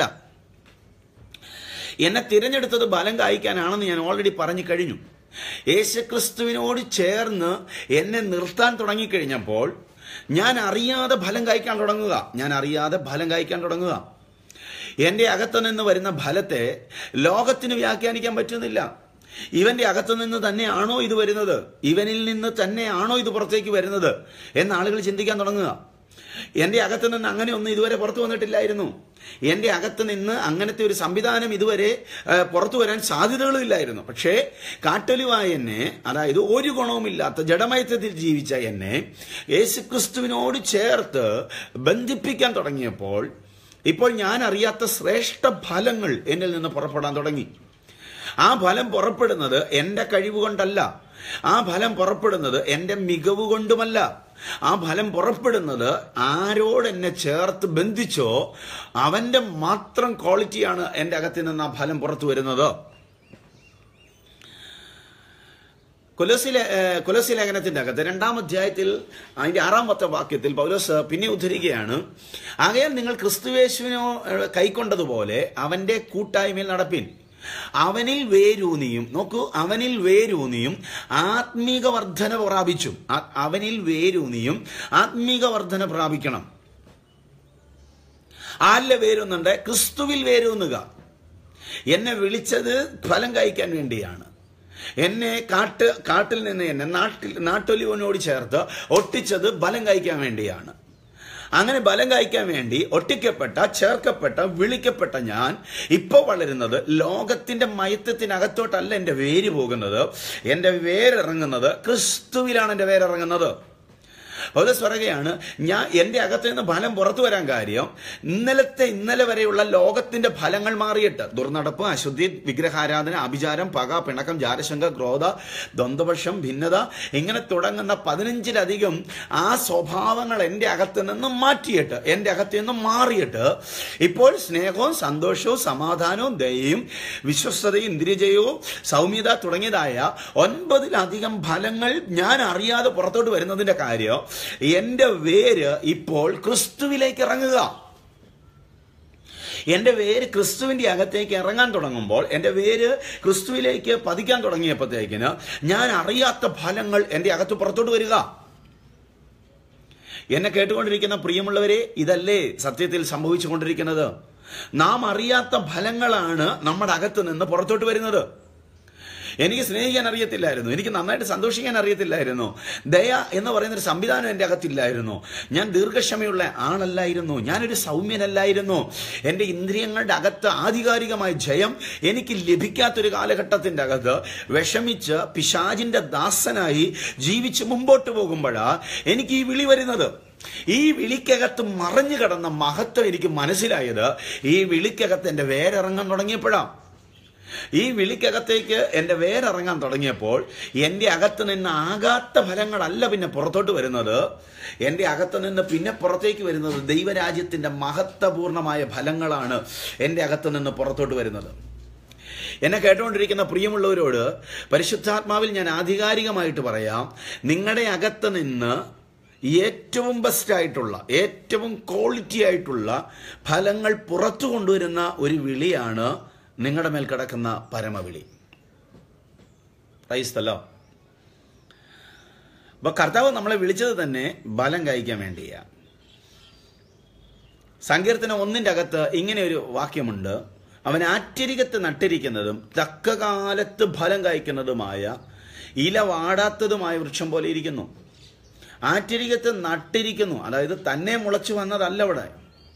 എന്നെ തിരഞ്ഞെടുത്തത് ബലം കായ്ക്കാനാണെന്ന് ഞാൻ ഓൾറെഡി പറഞ്ഞു കഴിഞ്ഞു യേശുക്രിസ്തുവിനോട് ചേർന്ന് എന്നെ നിർത്താൻ തുടങ്ങിക്കഴിഞ്ഞപ്പോൾ ഞാൻ അറിയാതെ ഫലം കായ്ക്കാൻ തുടങ്ങുക ഞാൻ അറിയാതെ ഫലം കായ്ക്കാൻ തുടങ്ങുക എൻ്റെ അകത്തു നിന്ന് വരുന്ന ഫലത്തെ ലോകത്തിന് വ്യാഖ്യാനിക്കാൻ പറ്റുന്നില്ല ഇവന്റെ അകത്തു നിന്ന് തന്നെയാണോ ഇത് വരുന്നത് ഇവനിൽ നിന്ന് തന്നെയാണോ ഇത് പുറത്തേക്ക് വരുന്നത് എന്ന് ആളുകൾ ചിന്തിക്കാൻ തുടങ്ങുക എൻ്റെ അകത്ത് നിന്ന് അങ്ങനെ ഒന്നും ഇതുവരെ പുറത്തു വന്നിട്ടില്ലായിരുന്നു എൻ്റെ അകത്ത് നിന്ന് അങ്ങനത്തെ ഒരു സംവിധാനം ഇതുവരെ ആ, പുറത്തു വരാൻ സാധ്യതകളുമില്ലായിരുന്നു പക്ഷേ കാട്ടൊലിവായ എന്നെ അതായത് ഒരു ഗുണവുമില്ലാത്ത ജഡമയത്വത്തിൽ ജീവിച്ച എന്നെ യേശുക്രിസ്തുവിനോട് ചേർത്ത് ബന്ധിപ്പിക്കാൻ തുടങ്ങിയപ്പോൾ ഇപ്പോൾ ഞാൻ അറിയാത്ത ശ്രേഷ്ഠ ഫലങ്ങൾ എന്നിൽ നിന്ന് പുറപ്പെടാൻ തുടങ്ങി ആ ഫലം പുറപ്പെടുന്നത് എൻ്റെ കഴിവ് കൊണ്ടല്ല ആ ഫലം പുറപ്പെടുന്നത് എൻ്റെ മികവ് കൊണ്ടുമല്ല ആ ഫലം പുറപ്പെടുന്നത് ആരോട് എന്നെ ചേർത്ത് ബന്ധിച്ചോ അവന്റെ മാത്രം ക്വാളിറ്റിയാണ് എൻ്റെ അകത്തിൽ നിന്ന് ആ ഫലം പുറത്തു വരുന്നത് കൊലസി കൊലസി ലേഖനത്തിന്റെ അകത്ത് രണ്ടാം അധ്യായത്തിൽ അതിന്റെ ആറാമത്തെ വാക്യത്തിൽ പൗലോസ് പിന്നെ ഉദ്ധരിക്കുകയാണ് ആകയാൽ നിങ്ങൾ ക്രിസ്തുവേശുവിനോ ഏഹ്, കൈക്കൊണ്ടതുപോലെ അവന്റെ കൂട്ടായ്മയിൽ നടപ്പിൻ അവനിൽ വേരൂന്നിയും നോക്കൂ അവനിൽ വേരൂന്നിയും ആത്മീക വർധന പ്രാപിച്ചു ആ- അവനിൽ വേരൂന്നിയും ആത്മീക വർധന പ്രാപിക്കണം ആരിലെ വേരൂന്നുണ്ട് ക്രിസ്തുവിൽ വേരൂന്നുക എന്നെ വിളിച്ചത് ഫലം കഴിക്കാൻ വേണ്ടിയാണ് എന്നെ കാട്ട് കാട്ടിൽ നിന്ന് എന്നെ നാട്ടിൽ നാട്ടൊലിവനോട് ചേർത്ത് ഒട്ടിച്ചത് ബലം കഴിക്കാൻ വേണ്ടിയാണ് അങ്ങനെ ബലം കഴിക്കാൻ വേണ്ടി ഒട്ടിക്കപ്പെട്ട ചേർക്കപ്പെട്ട വിളിക്കപ്പെട്ട ഞാൻ ഇപ്പോൾ വളരുന്നത് ലോകത്തിന്റെ മയത്വത്തിനകത്തോട്ടല്ല എൻ്റെ വേര് പോകുന്നത് എൻ്റെ വേരിറങ്ങുന്നത് ക്രിസ്തുവിലാണ് എൻ്റെ വേരിറങ്ങുന്നത് പൗലോസ് പറയുകയാണ് ഞാൻ എൻ്റെ അകത്ത് നിന്ന് ഫലം പുറത്തു വരാൻ കാര്യം ഇന്നലത്തെ ഇന്നലെ വരെയുള്ള ലോകത്തിന്റെ ഫലങ്ങൾ മാറിയിട്ട് ദുർനടപ്പ് അശുദ്ധി വിഗ്രഹാരാധന അഭിചാരം പക പിണക്കം ജാരശങ്ക ക്രോധ ദ്വന്ദ്വപക്ഷം ഭിന്നത ഇങ്ങനെ തുടങ്ങുന്ന പതിനഞ്ചിലധികം ആ സ്വഭാവങ്ങൾ എൻ്റെ അകത്ത് നിന്ന് മാറ്റിയിട്ട് എൻ്റെ അകത്ത് നിന്ന് മാറിയിട്ട് ഇപ്പോൾ സ്നേഹവും സന്തോഷവും സമാധാനവും ദയയും വിശ്വസ്തതയും ഇന്ദ്രിയജയവും സൗമ്യത തുടങ്ങിയതായ ഒൻപതിലധികം ഫലങ്ങൾ ഞാൻ അറിയാതെ പുറത്തോട്ട് വരുന്നതിന്റെ കാര്യം എൻ്റെ വേര് ഇപ്പോൾ ക്രിസ്തുവിലേക്ക് ഇറങ്ങുക എൻ്റെ വേര് ക്രിസ്തുവിന്റെ അകത്തേക്ക് ഇറങ്ങാൻ തുടങ്ങുമ്പോൾ എൻ്റെ വേര് ക്രിസ്തുവിലേക്ക് പതിക്കാൻ തുടങ്ങിയപ്പോഴത്തേക്കിന് ഞാൻ അറിയാത്ത ഫലങ്ങൾ എൻ്റെ അകത്ത് പുറത്തോട്ട് വരിക എന്നെ കേട്ടുകൊണ്ടിരിക്കുന്ന പ്രിയമുള്ളവരെ ഇതല്ലേ സത്യത്തിൽ സംഭവിച്ചുകൊണ്ടിരിക്കുന്നത് നാം അറിയാത്ത ഫലങ്ങളാണ് നമ്മുടെ അകത്ത് നിന്ന് പുറത്തോട്ട് വരുന്നത് എനിക്ക് സ്നേഹിക്കാൻ അറിയത്തില്ലായിരുന്നു എനിക്ക് നന്നായിട്ട് സന്തോഷിക്കാൻ അറിയത്തില്ലായിരുന്നു ദയ എന്ന് പറയുന്ന ഒരു സംവിധാനം എൻ്റെ അകത്തില്ലായിരുന്നു ഞാൻ ദീർഘക്ഷമയുള്ള ആളല്ലായിരുന്നു ഞാനൊരു സൗമ്യനല്ലായിരുന്നു എൻ്റെ ഇന്ദ്രിയങ്ങളുടെ അകത്ത് ആധികാരികമായ ജയം എനിക്ക് ലഭിക്കാത്തൊരു കാലഘട്ടത്തിൻ്റെ അകത്ത് വിഷമിച്ച് പിശാജിന്റെ ദാസനായി ജീവിച്ച് മുമ്പോട്ട് പോകുമ്പോഴാ എനിക്ക് ഈ വിളി വരുന്നത് ഈ വിളിക്കകത്ത് മറഞ്ഞു കിടന്ന മഹത്വം എനിക്ക് മനസ്സിലായത് ഈ വിളിക്കകത്ത് എൻ്റെ വേരിറങ്ങാൻ തുടങ്ങിയപ്പോഴാണ് ഈ വിളിക്കകത്തേക്ക് എൻ്റെ വേരിറങ്ങാൻ തുടങ്ങിയപ്പോൾ എൻ്റെ അകത്ത് നിന്ന് ആകാത്ത ഫലങ്ങളല്ല പിന്നെ പുറത്തോട്ട് വരുന്നത് എൻ്റെ അകത്ത് നിന്ന് പിന്നെ പുറത്തേക്ക് വരുന്നത് ദൈവരാജ്യത്തിൻ്റെ മഹത്വപൂർണമായ ഫലങ്ങളാണ് എൻ്റെ അകത്ത് നിന്ന് പുറത്തോട്ട് വരുന്നത് എന്നെ കേട്ടുകൊണ്ടിരിക്കുന്ന പ്രിയമുള്ളവരോട് പരിശുദ്ധാത്മാവിൽ ഞാൻ ആധികാരികമായിട്ട് പറയാം നിങ്ങളുടെ അകത്ത് നിന്ന് ഏറ്റവും ബെസ്റ്റ് ആയിട്ടുള്ള ഏറ്റവും ക്വാളിറ്റി ആയിട്ടുള്ള ഫലങ്ങൾ പുറത്തു കൊണ്ടുവരുന്ന ഒരു വിളിയാണ് നിങ്ങളുടെ മേൽ കിടക്കുന്ന പരമവിളി ക്രൈസ്തല്ലോ അപ്പൊ കർത്താവ് നമ്മളെ വിളിച്ചത് തന്നെ ബലം കഴിക്കാൻ വേണ്ടിയാണ് സങ്കീർത്തനം ഒന്നിന്റെ അകത്ത് ഇങ്ങനെ ഒരു വാക്യമുണ്ട് അവൻ ആറ്റരികത്ത് നട്ടിരിക്കുന്നതും തക്ക കാലത്ത് ഫലം കായ്ക്കുന്നതുമായ ഇല വാടാത്തതുമായ വൃക്ഷം പോലെ ഇരിക്കുന്നു ആറ്റരികത്ത് നട്ടിരിക്കുന്നു അതായത് തന്നെ മുളച്ചു വന്നതല്ല ഇവിടെ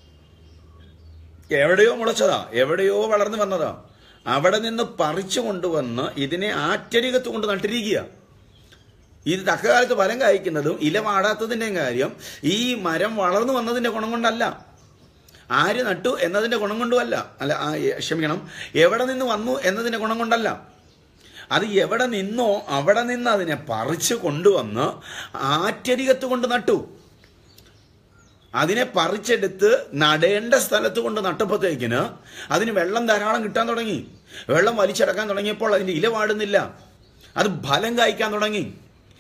എവിടെയോ മുളച്ചതാ എവിടെയോ വളർന്നു വന്നതാ അവിടെ നിന്ന് പറിച്ചു കൊണ്ടുവന്ന് ഇതിനെ ആറ്റരികത്ത് കൊണ്ട് നട്ടിരിക്കുക ഇത് തക്കകാലത്ത് ഫലം കായ്ക്കുന്നതും ഇല വാടാത്തതിൻ്റെയും കാര്യം ഈ മരം വളർന്നു വന്നതിന്റെ ഗുണം കൊണ്ടല്ല ആര് നട്ടു എന്നതിന്റെ ഗുണം കൊണ്ടുമല്ല അല്ല ആ, എ, ക്ഷമിക്കണം എവിടെ നിന്ന് വന്നു എന്നതിന്റെ ഗുണം കൊണ്ടല്ല അത് എവിടെ നിന്നോ അവിടെ നിന്ന് അതിനെ പറിച്ചു കൊണ്ടുവന്ന് ആറ്റരികത്ത് കൊണ്ട് നട്ടു അതിനെ പറിച്ചെടുത്ത് നടേണ്ട സ്ഥലത്ത് കൊണ്ട് നട്ടപ്പോഴത്തേക്കിന് അതിന് വെള്ളം ധാരാളം കിട്ടാൻ തുടങ്ങി വെള്ളം വലിച്ചടക്കാൻ തുടങ്ങിയപ്പോൾ അതിന്റെ ഇല വാടുന്നില്ല അത് ഫലം കായ്ക്കാൻ തുടങ്ങി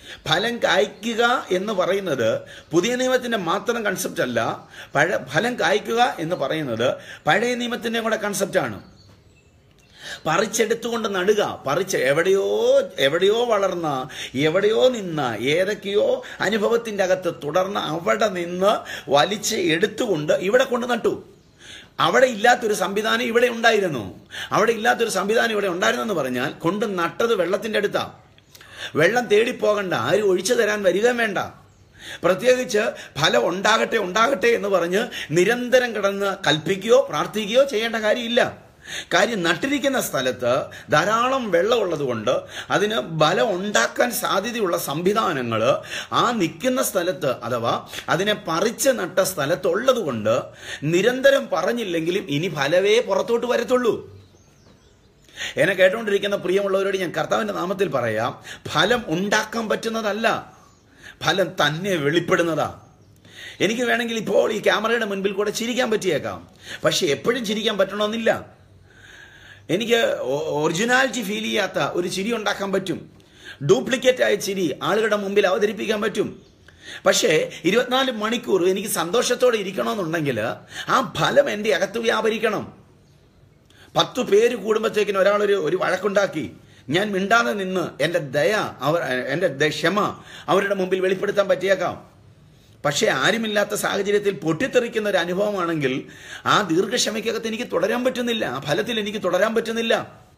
ഫലം കായ്ക്കുക എന്ന് പറയുന്നത് പുതിയ നിയമത്തിന്റെ മാത്രം കൺസെപ്റ്റ് അല്ല പഴ ഫലം കായ്ക്കുക എന്ന് പറയുന്നത് പഴയ നിയമത്തിന്റെ കൂടെ കൺസെപ്റ്റാണ് പറിച്ചെടുത്തുകൊണ്ട് നടുക പറിച്ച് എവിടെയോ എവിടെയോ വളർന്ന എവിടെയോ നിന്ന ഏതൊക്കെയോ അനുഭവത്തിന്റെ അകത്ത് തുടർന്ന് അവിടെ നിന്ന് വലിച്ച് എടുത്തുകൊണ്ട് ഇവിടെ കൊണ്ട് നട്ടു അവിടെ ഇല്ലാത്തൊരു സംവിധാനം ഇവിടെ ഉണ്ടായിരുന്നു അവിടെ ഇല്ലാത്തൊരു സംവിധാനം ഇവിടെ ഉണ്ടായിരുന്നെന്ന് പറഞ്ഞാൽ കൊണ്ട് നട്ടത് വെള്ളത്തിന്റെ അടുത്താ വെള്ളം തേടിപ്പോകണ്ട ആരും ഒഴിച്ചു തരാൻ വരികയും വേണ്ട പ്രത്യേകിച്ച് ഫലം ഉണ്ടാകട്ടെ ഉണ്ടാകട്ടെ എന്ന് പറഞ്ഞ് നിരന്തരം കിടന്ന് കൽപ്പിക്കുകയോ പ്രാർത്ഥിക്കുകയോ ചെയ്യേണ്ട കാര്യമില്ല കാര്യം നട്ടിരിക്കുന്ന സ്ഥലത്ത് ധാരാളം വെള്ളമുള്ളത് കൊണ്ട് അതിന് ബലം ഉണ്ടാക്കാൻ സാധ്യതയുള്ള സംവിധാനങ്ങൾ ആ നിൽക്കുന്ന സ്ഥലത്ത് അഥവാ അതിനെ പറിച്ച് നട്ട സ്ഥലത്തുള്ളത് കൊണ്ട് നിരന്തരം പറഞ്ഞില്ലെങ്കിലും ഇനി ഫലവേ പുറത്തോട്ട് വരത്തുള്ളൂ എന്നെ കേട്ടുകൊണ്ടിരിക്കുന്ന പ്രിയമുള്ളവരോട് ഞാൻ കർത്താവിന്റെ നാമത്തിൽ പറയാം ഫലം ഉണ്ടാക്കാൻ പറ്റുന്നതല്ല ഫലം തന്നെ വെളിപ്പെടുന്നതാ എനിക്ക് വേണമെങ്കിൽ ഇപ്പോൾ ഈ ക്യാമറയുടെ മുൻപിൽ കൂടെ ചിരിക്കാൻ പറ്റിയേക്കാം പക്ഷെ എപ്പോഴും ചിരിക്കാൻ പറ്റണമെന്നില്ല എനിക്ക് ഒറിജിനാലിറ്റി ഫീൽ ചെയ്യാത്ത ഒരു ചിരി ഉണ്ടാക്കാൻ പറ്റും ഡ്യൂപ്ലിക്കേറ്റ് ആയ ചിരി ആളുകളുടെ മുമ്പിൽ അവതരിപ്പിക്കാൻ പറ്റും പക്ഷേ ഇരുപത്തിനാല് മണിക്കൂർ എനിക്ക് സന്തോഷത്തോടെ ഇരിക്കണമെന്നുണ്ടെങ്കിൽ ആ ഫലം എൻ്റെ അകത്ത് വ്യാപരിക്കണം പത്തു പേര് കൂടുമ്പോഴത്തേക്കിന് ഒരാളൊരു ഒരു വഴക്കുണ്ടാക്കി ഞാൻ മിണ്ടാതെ നിന്ന് എൻ്റെ ദയ അവർ എൻ്റെ ദ- ക്ഷമ അവരുടെ മുമ്പിൽ വെളിപ്പെടുത്താൻ പറ്റിയേക്കാം പക്ഷേ ആരുമില്ലാത്ത സാഹചര്യത്തിൽ പൊട്ടിത്തെറിക്കുന്ന ഒരു അനുഭവമാണെങ്കിൽ ആ ദീർഘക്ഷമയ്ക്കകത്ത് എനിക്ക് തുടരാൻ പറ്റുന്നില്ല ആ ഫലത്തിൽ എനിക്ക് തുടരാൻ പറ്റുന്നില്ല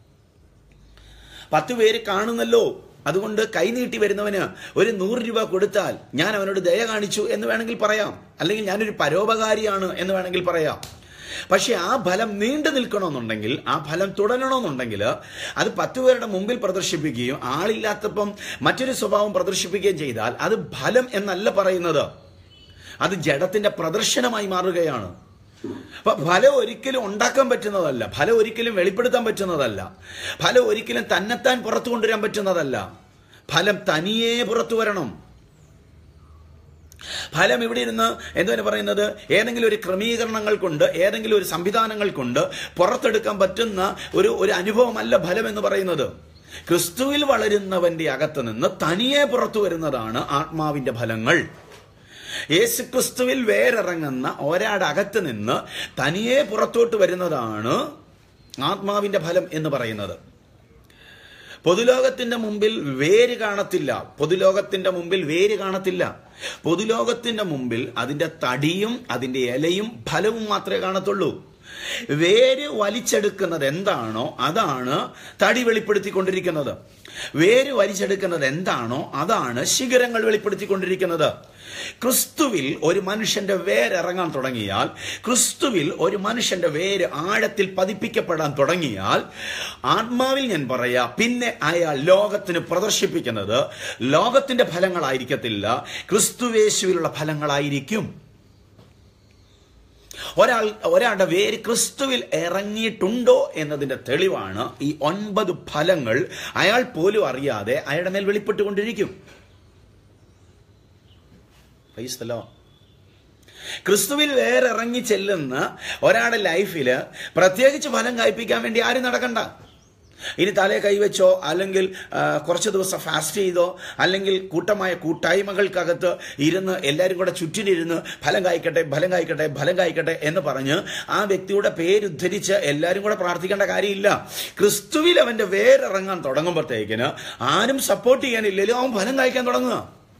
പത്ത് പേര് കാണുന്നല്ലോ അതുകൊണ്ട് കൈനീട്ടി വരുന്നവന് ഒരു നൂറ് രൂപ കൊടുത്താൽ ഞാൻ അവനോട് ദയ കാണിച്ചു എന്ന് വേണമെങ്കിൽ പറയാം അല്ലെങ്കിൽ ഞാനൊരു പരോപകാരിയാണ് എന്ന് വേണമെങ്കിൽ പറയാം പക്ഷെ ആ ഫലം നീണ്ടു നിൽക്കണമെന്നുണ്ടെങ്കിൽ ആ ഫലം തുടരണമെന്നുണ്ടെങ്കിൽ അത് പത്ത് പേരുടെ മുമ്പിൽ പ്രദർശിപ്പിക്കുകയും ആളില്ലാത്തപ്പം മറ്റൊരു സ്വഭാവം പ്രദർശിപ്പിക്കുകയും ചെയ്താൽ അത് ഫലം എന്നല്ല പറയുന്നത് അത് ജഡത്തിന്റെ പ്രദർശനമായി മാറുകയാണ് അപ്പൊ ഫലം ഒരിക്കലും ഉണ്ടാക്കാൻ പറ്റുന്നതല്ല ഫലം ഒരിക്കലും വെളിപ്പെടുത്താൻ പറ്റുന്നതല്ല ഫലം ഒരിക്കലും തന്നെത്താൻ പുറത്തു കൊണ്ടുവരാൻ പറ്റുന്നതല്ല ഫലം തനിയേ പുറത്തു വരണം ഫലം ഇവിടെ ഇരുന്ന് എന്താണ് പറയുന്നത് ഏതെങ്കിലും ഒരു ക്രമീകരണങ്ങൾ കൊണ്ട് ഏതെങ്കിലും ഒരു സംവിധാനങ്ങൾ കൊണ്ട് പുറത്തെടുക്കാൻ പറ്റുന്ന ഒരു ഒരു അനുഭവമല്ല ഫലം എന്ന് പറയുന്നത് ക്രിസ്തുവിൽ വളരുന്നവന്റെ അകത്ത് നിന്ന് തനിയെ പുറത്തു വരുന്നതാണ് ആത്മാവിന്റെ ഫലങ്ങൾ യേശു ക്രിസ്തുവിൽ വേരിറങ്ങുന്ന ഒരാടെ അകത്ത് നിന്ന് തനിയെ പുറത്തോട്ട് വരുന്നതാണ് ആത്മാവിന്റെ ഫലം എന്ന് പറയുന്നത് പൊതുലോകത്തിന്റെ മുമ്പിൽ വേര് കാണത്തില്ല പൊതുലോകത്തിന്റെ മുമ്പിൽ വേര് കാണത്തില്ല പൊതുലോകത്തിന്റെ മുമ്പിൽ അതിന്റെ തടിയും അതിന്റെ ഇലയും ഫലവും മാത്രമേ കാണത്തുള്ളൂ വേര് വലിച്ചെടുക്കുന്നത് എന്താണോ അതാണ് തടി വെളിപ്പെടുത്തിക്കൊണ്ടിരിക്കുന്നത് വേര് വലിച്ചെടുക്കുന്നത് എന്താണോ അതാണ് ശിഖരങ്ങൾ വെളിപ്പെടുത്തിക്കൊണ്ടിരിക്കുന്നത് ക്രിസ്തുവിൽ ഒരു മനുഷ്യന്റെ വേരിറങ്ങാൻ തുടങ്ങിയാൽ ക്രിസ്തുവിൽ ഒരു മനുഷ്യന്റെ വേര് ആഴത്തിൽ പതിപ്പിക്കപ്പെടാൻ തുടങ്ങിയാൽ ആത്മാവിൽ ഞാൻ പറയാ പിന്നെ അയാൾ ലോകത്തിന് പ്രദർശിപ്പിക്കുന്നത് ലോകത്തിന്റെ ഫലങ്ങളായിരിക്കത്തില്ല ക്രിസ്തുവേശുവിലുള്ള ഫലങ്ങളായിരിക്കും ഒരാൾ ഒരാളുടെ വേര് ക്രിസ്തുവിൽ ഇറങ്ങിയിട്ടുണ്ടോ എന്നതിന്റെ തെളിവാണ് ഈ ഒൻപത് ഫലങ്ങൾ അയാൾ പോലും അറിയാതെ അയാളുടെ മേൽ വെളിപ്പെട്ടുകൊണ്ടിരിക്കും Praise the Lord. ക്രിസ്തുവിൽ വേറെ ഇറങ്ങി ചെല്ലുന്ന ഒരാളുടെ ലൈഫിൽ പ്രത്യേകിച്ച് ഫലം കായ്പിക്കാൻ വേണ്ടി ആരും നടക്കണ്ട ഇനി തലയെ കൈവച്ചോ അല്ലെങ്കിൽ ആ, കുറച്ച് ദിവസം ഫാസ്റ്റ് ചെയ്തോ അല്ലെങ്കിൽ കൂട്ടമായ കൂട്ടായ്മകൾക്കകത്ത് ഇരുന്ന് എല്ലാവരും കൂടെ ചുറ്റിനിരുന്ന് ഫലം കായ്ക്കട്ടെ ഫലം കായ്ക്കട്ടെ ഫലം കായ്ക്കട്ടെ എന്ന് പറഞ്ഞ് ആ വ്യക്തിയുടെ പേരുദ്ധരിച്ച് എല്ലാവരും കൂടെ പ്രാർത്ഥിക്കേണ്ട കാര്യമില്ല ക്രിസ്തുവിൽ അവന്റെ വേരിറങ്ങാൻ തുടങ്ങുമ്പോഴത്തേക്കിന് ആരും സപ്പോർട്ട് ചെയ്യാനില്ലല്ലോ അവൻ ഫലം കായ്ക്കാൻ തുടങ്ങുക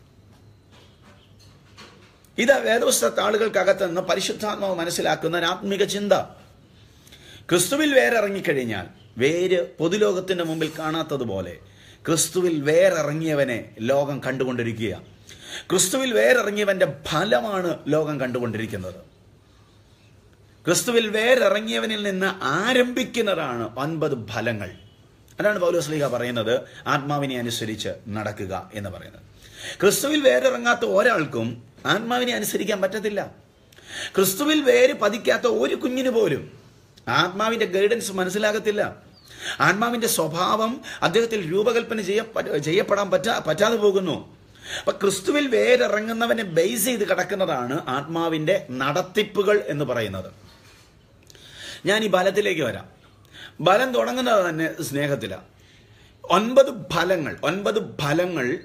ഇത് വേദപുസ്തക ആളുകൾക്കകത്ത് നിന്ന് പരിശുദ്ധാത്മാവ് മനസ്സിലാക്കുന്ന ഒരു ആത്മിക ചിന്ത ക്രിസ്തുവിൽ വേരിറങ്ങിക്കഴിഞ്ഞാൽ വേര് പൊതുലോകത്തിന്റെ മുമ്പിൽ കാണാത്തതുപോലെ ക്രിസ്തുവിൽ വേറിറങ്ങിയവനെ ലോകം കണ്ടുകൊണ്ടിരിക്കുക ക്രിസ്തുവിൽ വേറിറങ്ങിയവന്റെ ഫലമാണ് ലോകം കണ്ടുകൊണ്ടിരിക്കുന്നത് ക്രിസ്തുവിൽ വേറിറങ്ങിയവനിൽ നിന്ന് ആരംഭിക്കുന്നതാണ് ഒൻപത് ഫലങ്ങൾ അതാണ് പൗലോസ്ലീഹ പറയുന്നത് ആത്മാവിനെ അനുസരിച്ച് നടക്കുക എന്ന് പറയുന്നത് ക്രിസ്തുവിൽ വേരിറങ്ങാത്ത ഒരാൾക്കും ആത്മാവിനെ അനുസരിക്കാൻ പറ്റത്തില്ല ക്രിസ്തുവിൽ വേര് പതിക്കാത്ത ഒരു കുഞ്ഞിന് പോലും ആത്മാവിന്റെ ഗൈഡൻസ് മനസ്സിലാകത്തില്ല ആത്മാവിന്റെ സ്വഭാവം അദ്ദേഹത്തിൽ രൂപകൽപ്പന ചെയ്യ ചെയ്യപ്പെടാൻ പറ്റാ പറ്റാതെ പോകുന്നു അപ്പൊ ക്രിസ്തുവിൽ വേരിറങ്ങുന്നവനെ ബേസ് ചെയ്ത് കിടക്കുന്നതാണ് ആത്മാവിന്റെ നടത്തിപ്പുകൾ എന്ന് പറയുന്നത് ഞാൻ ഈ ബലത്തിലേക്ക് വരാം ബലം തുടങ്ങുന്നത് തന്നെ സ്നേഹത്തിലാണ് ഒൻപത് ഫലങ്ങൾ ഒൻപത് ഫലങ്ങൾ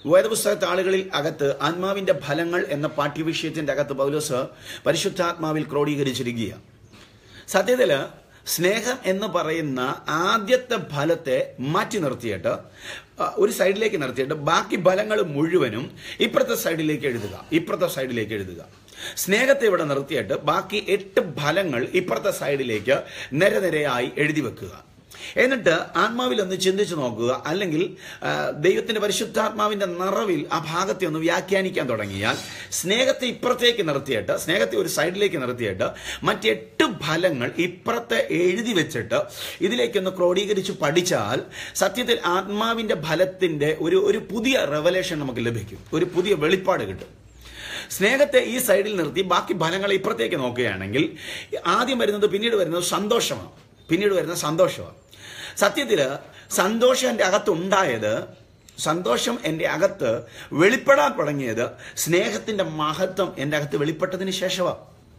വേദപുസ്തക താളുകളിൽ അകത്ത് ആത്മാവിന്റെ ഫലങ്ങൾ എന്ന പാഠ്യവിഷയത്തിന്റെ അകത്ത് പൗലോസ് പരിശുദ്ധാത്മാവിൽ ക്രോഡീകരിച്ചിരിക്കുക സത്യത്തില് സ്നേഹം എന്ന് പറയുന്ന ആദ്യത്തെ ഫലത്തെ മാറ്റി നിർത്തിയിട്ട് ആ, ഒരു സൈഡിലേക്ക് നിർത്തിയിട്ട് ബാക്കി ഫലങ്ങൾ മുഴുവനും ഇപ്പുറത്തെ സൈഡിലേക്ക് എഴുതുക ഇപ്പുറത്തെ സൈഡിലേക്ക് എഴുതുക സ്നേഹത്തെ ഇവിടെ നിർത്തിയിട്ട് ബാക്കി എട്ട് ഫലങ്ങൾ ഇപ്പുറത്തെ സൈഡിലേക്ക് നിരനിരയായി എഴുതി വെക്കുക എന്നിട്ട് ആത്മാവിൽ ഒന്ന് ചിന്തിച്ചു നോക്കുക അല്ലെങ്കിൽ ആ, ദൈവത്തിന്റെ പരിശുദ്ധാത്മാവിന്റെ നിറവിൽ ആ ഭാഗത്തെ ഒന്ന് വ്യാഖ്യാനിക്കാൻ തുടങ്ങിയാൽ സ്നേഹത്തെ ഇപ്പുറത്തേക്ക് നിർത്തിയിട്ട് സ്നേഹത്തെ ഒരു സൈഡിലേക്ക് നിർത്തിയിട്ട് മറ്റെട്ട് ഫലങ്ങൾ ഇപ്പുറത്തെ എഴുതി വെച്ചിട്ട് ഇതിലേക്കൊന്ന് ക്രോഡീകരിച്ച് പഠിച്ചാൽ സത്യത്തിൽ ആത്മാവിന്റെ ഫലത്തിന്റെ ഒരു ഒരു പുതിയ റെവലേഷൻ നമുക്ക് ലഭിക്കും ഒരു പുതിയ വെളിപ്പാട് കിട്ടും സ്നേഹത്തെ ഈ സൈഡിൽ നിർത്തി ബാക്കി ഫലങ്ങളെ ഇപ്പുറത്തേക്ക് നോക്കുകയാണെങ്കിൽ ആദ്യം വരുന്നത് പിന്നീട് വരുന്നത് സന്തോഷമാണ് പിന്നീട് വരുന്ന സന്തോഷമാണ് സത്യത്തില് സന്തോഷം എൻ്റെ അകത്തുണ്ടായത് സന്തോഷം എൻ്റെ അകത്ത് വെളിപ്പെടാൻ തുടങ്ങിയത് സ്നേഹത്തിന്റെ മഹത്വം എൻ്റെ അകത്ത് വെളിപ്പെട്ടതിന് ശേഷമാണ്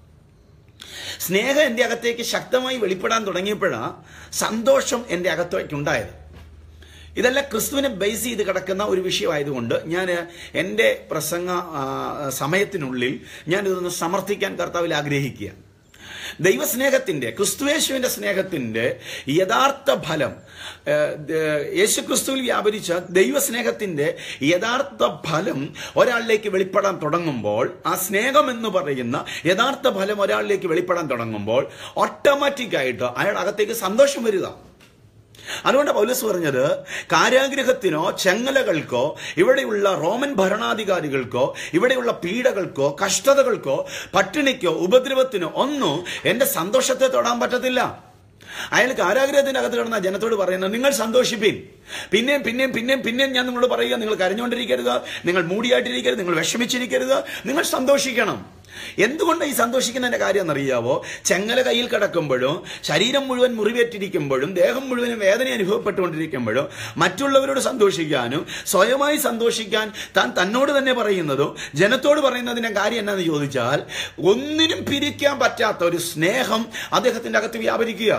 സ്നേഹം എൻ്റെ അകത്തേക്ക് ശക്തമായി വെളിപ്പെടാൻ തുടങ്ങിയപ്പോഴാണ് സന്തോഷം എൻ്റെ അകത്തേക്ക് ഉണ്ടായത് ഇതെല്ലാം ക്രിസ്തുവിനെ ബേസ് ചെയ്ത് കിടക്കുന്ന ഒരു വിഷയമായതുകൊണ്ട് ഞാൻ എൻ്റെ പ്രസംഗ ആ, സമയത്തിനുള്ളിൽ ഞാൻ ഇതൊന്ന് സമർത്ഥിക്കാൻ കർത്താവിൽ ആഗ്രഹിക്കുക ദൈവസ്നേഹത്തിന്റെ ക്രിസ്തുവേശുവിന്റെ സ്നേഹത്തിന്റെ യഥാർത്ഥ ഫലം ഏഹ്, ദ- യേശു ക്രിസ്തുവിൽ വ്യാപരിച്ച ദൈവസ്നേഹത്തിന്റെ യഥാർത്ഥ ഫലം ഒരാളിലേക്ക് വെളിപ്പെടാൻ തുടങ്ങുമ്പോൾ ആ സ്നേഹം എന്ന് പറയുന്ന യഥാർത്ഥ ഫലം ഒരാളിലേക്ക് വെളിപ്പെടാൻ തുടങ്ങുമ്പോൾ ഓട്ടോമാറ്റിക്കായിട്ട് അയാൾ അകത്തേക്ക് സന്തോഷം വരിക അതുകൊണ്ട് പൗലസ് പറഞ്ഞത് കാരാഗ്രഹത്തിനോ ചെങ്ങലകൾക്കോ ഇവിടെയുള്ള റോമൻ ഭരണാധികാരികൾക്കോ ഇവിടെയുള്ള പീഡകൾക്കോ കഷ്ടതകൾക്കോ പട്ടിണിക്കോ ഉപദ്രവത്തിനോ ഒന്നും എന്റെ സന്തോഷത്തെ തൊടാൻ പറ്റത്തില്ല അയാൾ കാരാഗ്രഹത്തിനകത്ത് കിടന്ന ജനത്തോട് പറയുന്നത് നിങ്ങൾ സന്തോഷിപ്പിൻ പിന്നെയും പിന്നെയും പിന്നെയും പിന്നെയും ഞാൻ നിങ്ങളോട് പറയുക നിങ്ങൾ കരഞ്ഞുകൊണ്ടിരിക്കരുത് നിങ്ങൾ മൂടിയായിട്ടിരിക്കരുത് നിങ്ങൾ വിഷമിച്ചിരിക്കരുത് നിങ്ങൾ സന്തോഷിക്കണം എന്തുകൊണ്ട് ഈ സന്തോഷിക്കുന്നതിന്റെ കാര്യം എന്നറിയാവോ ചെങ്ങല കയ്യിൽ കിടക്കുമ്പോഴും ശരീരം മുഴുവൻ മുറിവേറ്റിരിക്കുമ്പോഴും ദേഹം മുഴുവനും വേദന അനുഭവപ്പെട്ടുകൊണ്ടിരിക്കുമ്പോഴും മറ്റുള്ളവരോട് സന്തോഷിക്കാനും സ്വയമായി സന്തോഷിക്കാൻ താൻ തന്നോട് തന്നെ പറയുന്നതും ജനത്തോട് പറയുന്നതിന്റെ കാര്യം എന്നാന്ന് ചോദിച്ചാൽ ഒന്നിനും പിരിക്കാൻ പറ്റാത്ത ഒരു സ്നേഹം അദ്ദേഹത്തിന്റെ അകത്ത് വ്യാപരിക്കുക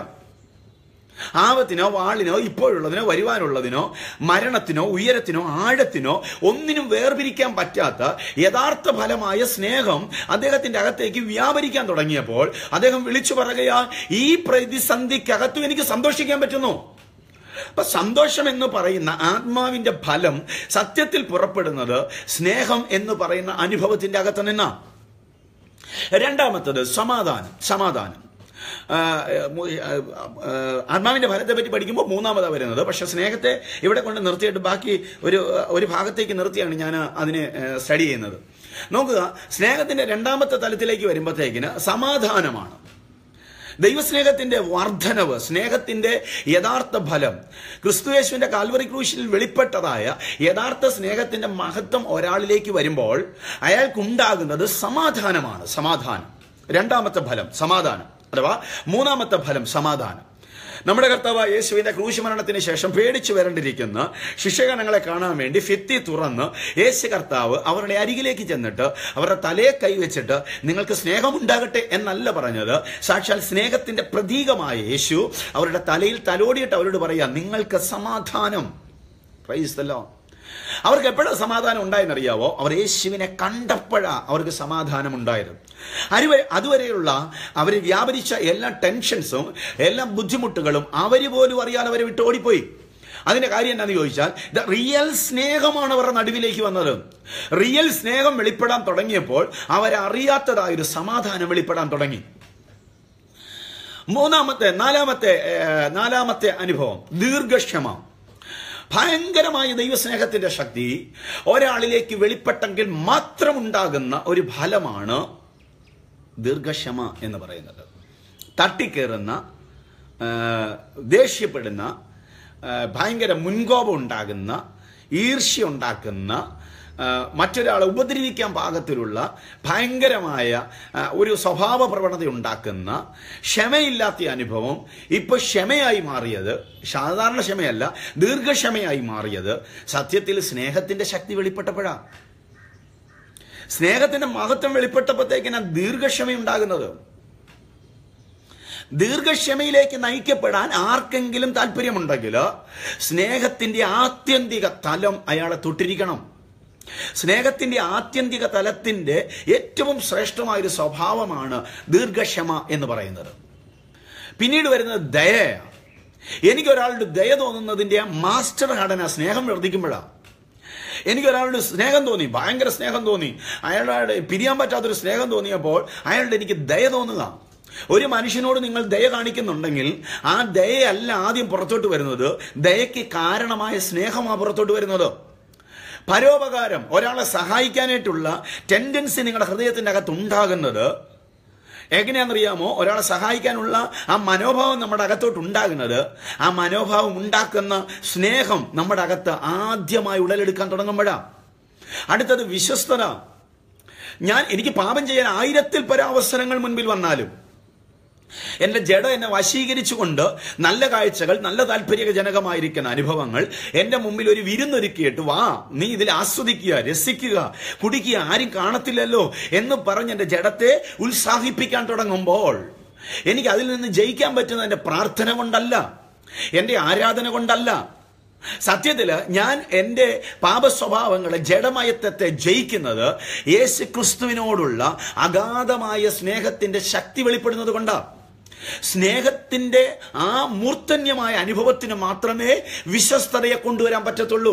ആപത്തിനോ വാളിനോ ഇപ്പോഴുള്ളതിനോ വരുവാനുള്ളതിനോ മരണത്തിനോ ഉയരത്തിനോ ആഴത്തിനോ ഒന്നിനും വേർപിരിക്കാൻ പറ്റാത്ത യഥാർത്ഥ ഫലമായ സ്നേഹം അദ്ദേഹത്തിന്റെ അകത്തേക്ക് വ്യാപരിക്കാൻ തുടങ്ങിയപ്പോൾ അദ്ദേഹം വിളിച്ചു പറയുകയാ ഈ പ്രതിസന്ധിക്കകത്തും എനിക്ക് സന്തോഷിക്കാൻ പറ്റുന്നു അപ്പൊ സന്തോഷം എന്ന് പറയുന്ന ആത്മാവിന്റെ ഫലം സത്യത്തിൽ പുറപ്പെടുന്നത് സ്നേഹം എന്ന് പറയുന്ന അനുഭവത്തിന്റെ അകത്ത് നിന്നാണ് രണ്ടാമത്തത് സമാധാനം സമാധാനം ആ, മു- ആ, ആ, ആത്മാവിന്റെ ഫലത്തെ പറ്റി പഠിക്കുമ്പോൾ മൂന്നാമതാ വരുന്നത് പക്ഷെ സ്നേഹത്തെ ഇവിടെ കൊണ്ട് നിർത്തിയിട്ട് ബാക്കി ഒരു ഒരു ഭാഗത്തേക്ക് നിർത്തിയാണ് ഞാൻ അതിനെ സ്റ്റഡി ചെയ്യുന്നത് നോക്കുക സ്നേഹത്തിന്റെ രണ്ടാമത്തെ തലത്തിലേക്ക് വരുമ്പോഴത്തേക്കിന് സമാധാനമാണ് ദൈവസ്നേഹത്തിന്റെ വർധനവ് സ്നേഹത്തിന്റെ യഥാർത്ഥ ഫലം ക്രിസ്തുയേശുവിന്റെ കാൽവറി ക്രൂശിൽ വെളിപ്പെട്ടതായ യഥാർത്ഥ സ്നേഹത്തിന്റെ മഹത്വം ഒരാളിലേക്ക് വരുമ്പോൾ അയാൾക്കുണ്ടാകുന്നത് സമാധാനമാണ് സമാധാനം രണ്ടാമത്തെ ഫലം സമാധാനം അഥവാ മൂന്നാമത്തെ ഫലം സമാധാനം നമ്മുടെ കർത്താവ് യേശുവിന്റെ ക്രൂശുമരണത്തിന് ശേഷം പേടിച്ചു വരണ്ടിരിക്കുന്ന ശിഷ്യഗണങ്ങളെ കാണാൻ വേണ്ടി ഫിത്തി തുറന്ന് യേശു കർത്താവ് അവരുടെ അരികിലേക്ക് ചെന്നിട്ട് അവരുടെ തലയെ കൈവച്ചിട്ട് നിങ്ങൾക്ക് സ്നേഹമുണ്ടാകട്ടെ എന്നല്ല പറഞ്ഞത് സാക്ഷാൽ സ്നേഹത്തിന്റെ പ്രതീകമായ യേശു അവരുടെ തലയിൽ തലോടിയിട്ട് അവരോട് പറയാ നിങ്ങൾക്ക് സമാധാനം പ്രൈസ്തല്ലോ അവർക്ക് എപ്പോഴാണ് സമാധാനം ഉണ്ടായെന്നറിയാവോ അവർ യേശുവിനെ കണ്ടപ്പോഴാ അവർക്ക് സമാധാനം ഉണ്ടായത് അതുവരെ അതുവരെയുള്ള അവർ വ്യാപരിച്ച എല്ലാ ടെൻഷൻസും എല്ലാ ബുദ്ധിമുട്ടുകളും അവര് പോലും അറിയാതെ അവരെ വിട്ട് ഓടിപ്പോയി അതിന്റെ കാര്യം എന്താണെന്ന് ചോദിച്ചാൽ ദ റിയൽ സ്നേഹമാണ് അവരുടെ നടുവിലേക്ക് വന്നത് റിയൽ സ്നേഹം വെളിപ്പെടാൻ തുടങ്ങിയപ്പോൾ അവരറിയാത്തതായൊരു സമാധാനം വെളിപ്പെടാൻ തുടങ്ങി മൂന്നാമത്തെ നാലാമത്തെ ഏഹ്, നാലാമത്തെ അനുഭവം ദീർഘക്ഷമ ഭയങ്കരമായ ദൈവസ്നേഹത്തിന്റെ ശക്തി ഒരാളിലേക്ക് വെളിപ്പെട്ടെങ്കിൽ മാത്രമുണ്ടാകുന്ന ഒരു ഫലമാണ് ദീർഘക്ഷമ എന്ന് പറയുന്നത് തട്ടിക്കേറുന്ന ആ, ദേഷ്യപ്പെടുന്ന ആ, ഭയങ്കര മുൻകോപം ഉണ്ടാകുന്ന ഈർഷ്യ ഉണ്ടാക്കുന്ന ആ, മറ്റൊരാളെ ഉപദ്രവിക്കാൻ പാകത്തിലുള്ള ഭയങ്കരമായ ആ, ഒരു സ്വഭാവ പ്രവണത ഉണ്ടാക്കുന്ന ക്ഷമയില്ലാത്ത അനുഭവം ഇപ്പൊ ക്ഷമയായി മാറിയത് സാധാരണ ക്ഷമയല്ല ദീർഘക്ഷമയായി മാറിയത് സത്യത്തിൽ സ്നേഹത്തിന്റെ ശക്തി വെളിപ്പെട്ടപ്പോഴാണ് സ്നേഹത്തിന്റെ മഹത്വം വെളിപ്പെട്ടപ്പോഴത്തേക്കിനാ ദീർഘക്ഷമയുണ്ടാകുന്നത് ദീർഘക്ഷമയിലേക്ക് നയിക്കപ്പെടാൻ ആർക്കെങ്കിലും താല്പര്യമുണ്ടെങ്കിൽ സ്നേഹത്തിന്റെ ആത്യന്തിക തലം അയാളെ തൊട്ടിരിക്കണം സ്നേഹത്തിന്റെ ആത്യന്തിക തലത്തിന്റെ ഏറ്റവും ശ്രേഷ്ഠമായ ഒരു സ്വഭാവമാണ് ദീർഘക്ഷമ എന്ന് പറയുന്നത് പിന്നീട് വരുന്നത് ദയയാണ് എനിക്ക് ഒരാളുടെ ദയ തോന്നുന്നതിന്റെ മാസ്റ്റർ ഘടന സ്നേഹം വർദ്ധിക്കുമ്പോഴാണ് എനിക്ക് ഒരാളുടെ സ്നേഹം തോന്നി ഭയങ്കര സ്നേഹം തോന്നി അയാളുടെ പിരിയാൻ പറ്റാത്തൊരു സ്നേഹം തോന്നിയപ്പോൾ അയാളുടെ എനിക്ക് ദയ തോന്നുക ഒരു മനുഷ്യനോട് നിങ്ങൾ ദയ കാണിക്കുന്നുണ്ടെങ്കിൽ ആ ദയയല്ല ആദ്യം പുറത്തോട്ട് വരുന്നത് ദയയ്ക്ക് കാരണമായ സ്നേഹമാണ് പുറത്തോട്ട് വരുന്നത് പരോപകാരം ഒരാളെ സഹായിക്കാനായിട്ടുള്ള ടെൻഡൻസി നിങ്ങളുടെ ഹൃദയത്തിന്റെ അകത്ത് ഉണ്ടാകുന്നത് എങ്ങനെയാണെന്നറിയാമോ ഒരാളെ സഹായിക്കാനുള്ള ആ മനോഭാവം നമ്മുടെ അകത്തോട്ട് ഉണ്ടാകുന്നത് ആ മനോഭാവം ഉണ്ടാക്കുന്ന സ്നേഹം നമ്മുടെ അകത്ത് ആദ്യമായി ഉടലെടുക്കാൻ തുടങ്ങുമ്പോഴാ അടുത്തത് വിശ്വസ്തത ഞാൻ എനിക്ക് പാപം ചെയ്യാൻ ആയിരത്തിൽ പര അവസരങ്ങൾ മുൻപിൽ വന്നാലും എന്റെ ജഡ എന്നെ വശീകരിച്ചുകൊണ്ട് നല്ല കാഴ്ചകൾ നല്ല താല്പര്യജനകമായിരിക്കുന്ന അനുഭവങ്ങൾ എന്റെ മുമ്പിൽ ഒരു വിരുന്നൊരുക്കിയിട്ട് വാ നീ ഇതിൽ ആസ്വദിക്കുക രസിക്കുക കുടിക്കുക ആരും കാണത്തില്ലല്ലോ എന്ന് പറഞ്ഞ് എന്റെ ജഡത്തെ ഉത്സാഹിപ്പിക്കാൻ തുടങ്ങുമ്പോൾ എനിക്ക് അതിൽ നിന്ന് ജയിക്കാൻ പറ്റുന്നത് എന്റെ പ്രാർത്ഥന കൊണ്ടല്ല എന്റെ ആരാധന കൊണ്ടല്ല സത്യത്തില് ഞാൻ എൻ്റെ പാപസ്വഭാവങ്ങളെ ജഡമയത്വത്തെ ജയിക്കുന്നത് യേശു ക്രിസ്തുവിനോടുള്ള അഗാധമായ സ്നേഹത്തിന്റെ ശക്തി വെളിപ്പെടുന്നത് കൊണ്ടാണ് സ്നേഹത്തിന്റെ ആ മൂർധന്യമായ അനുഭവത്തിന് മാത്രമേ വിശ്വസ്തതയെ കൊണ്ടുവരാൻ പറ്റത്തുള്ളൂ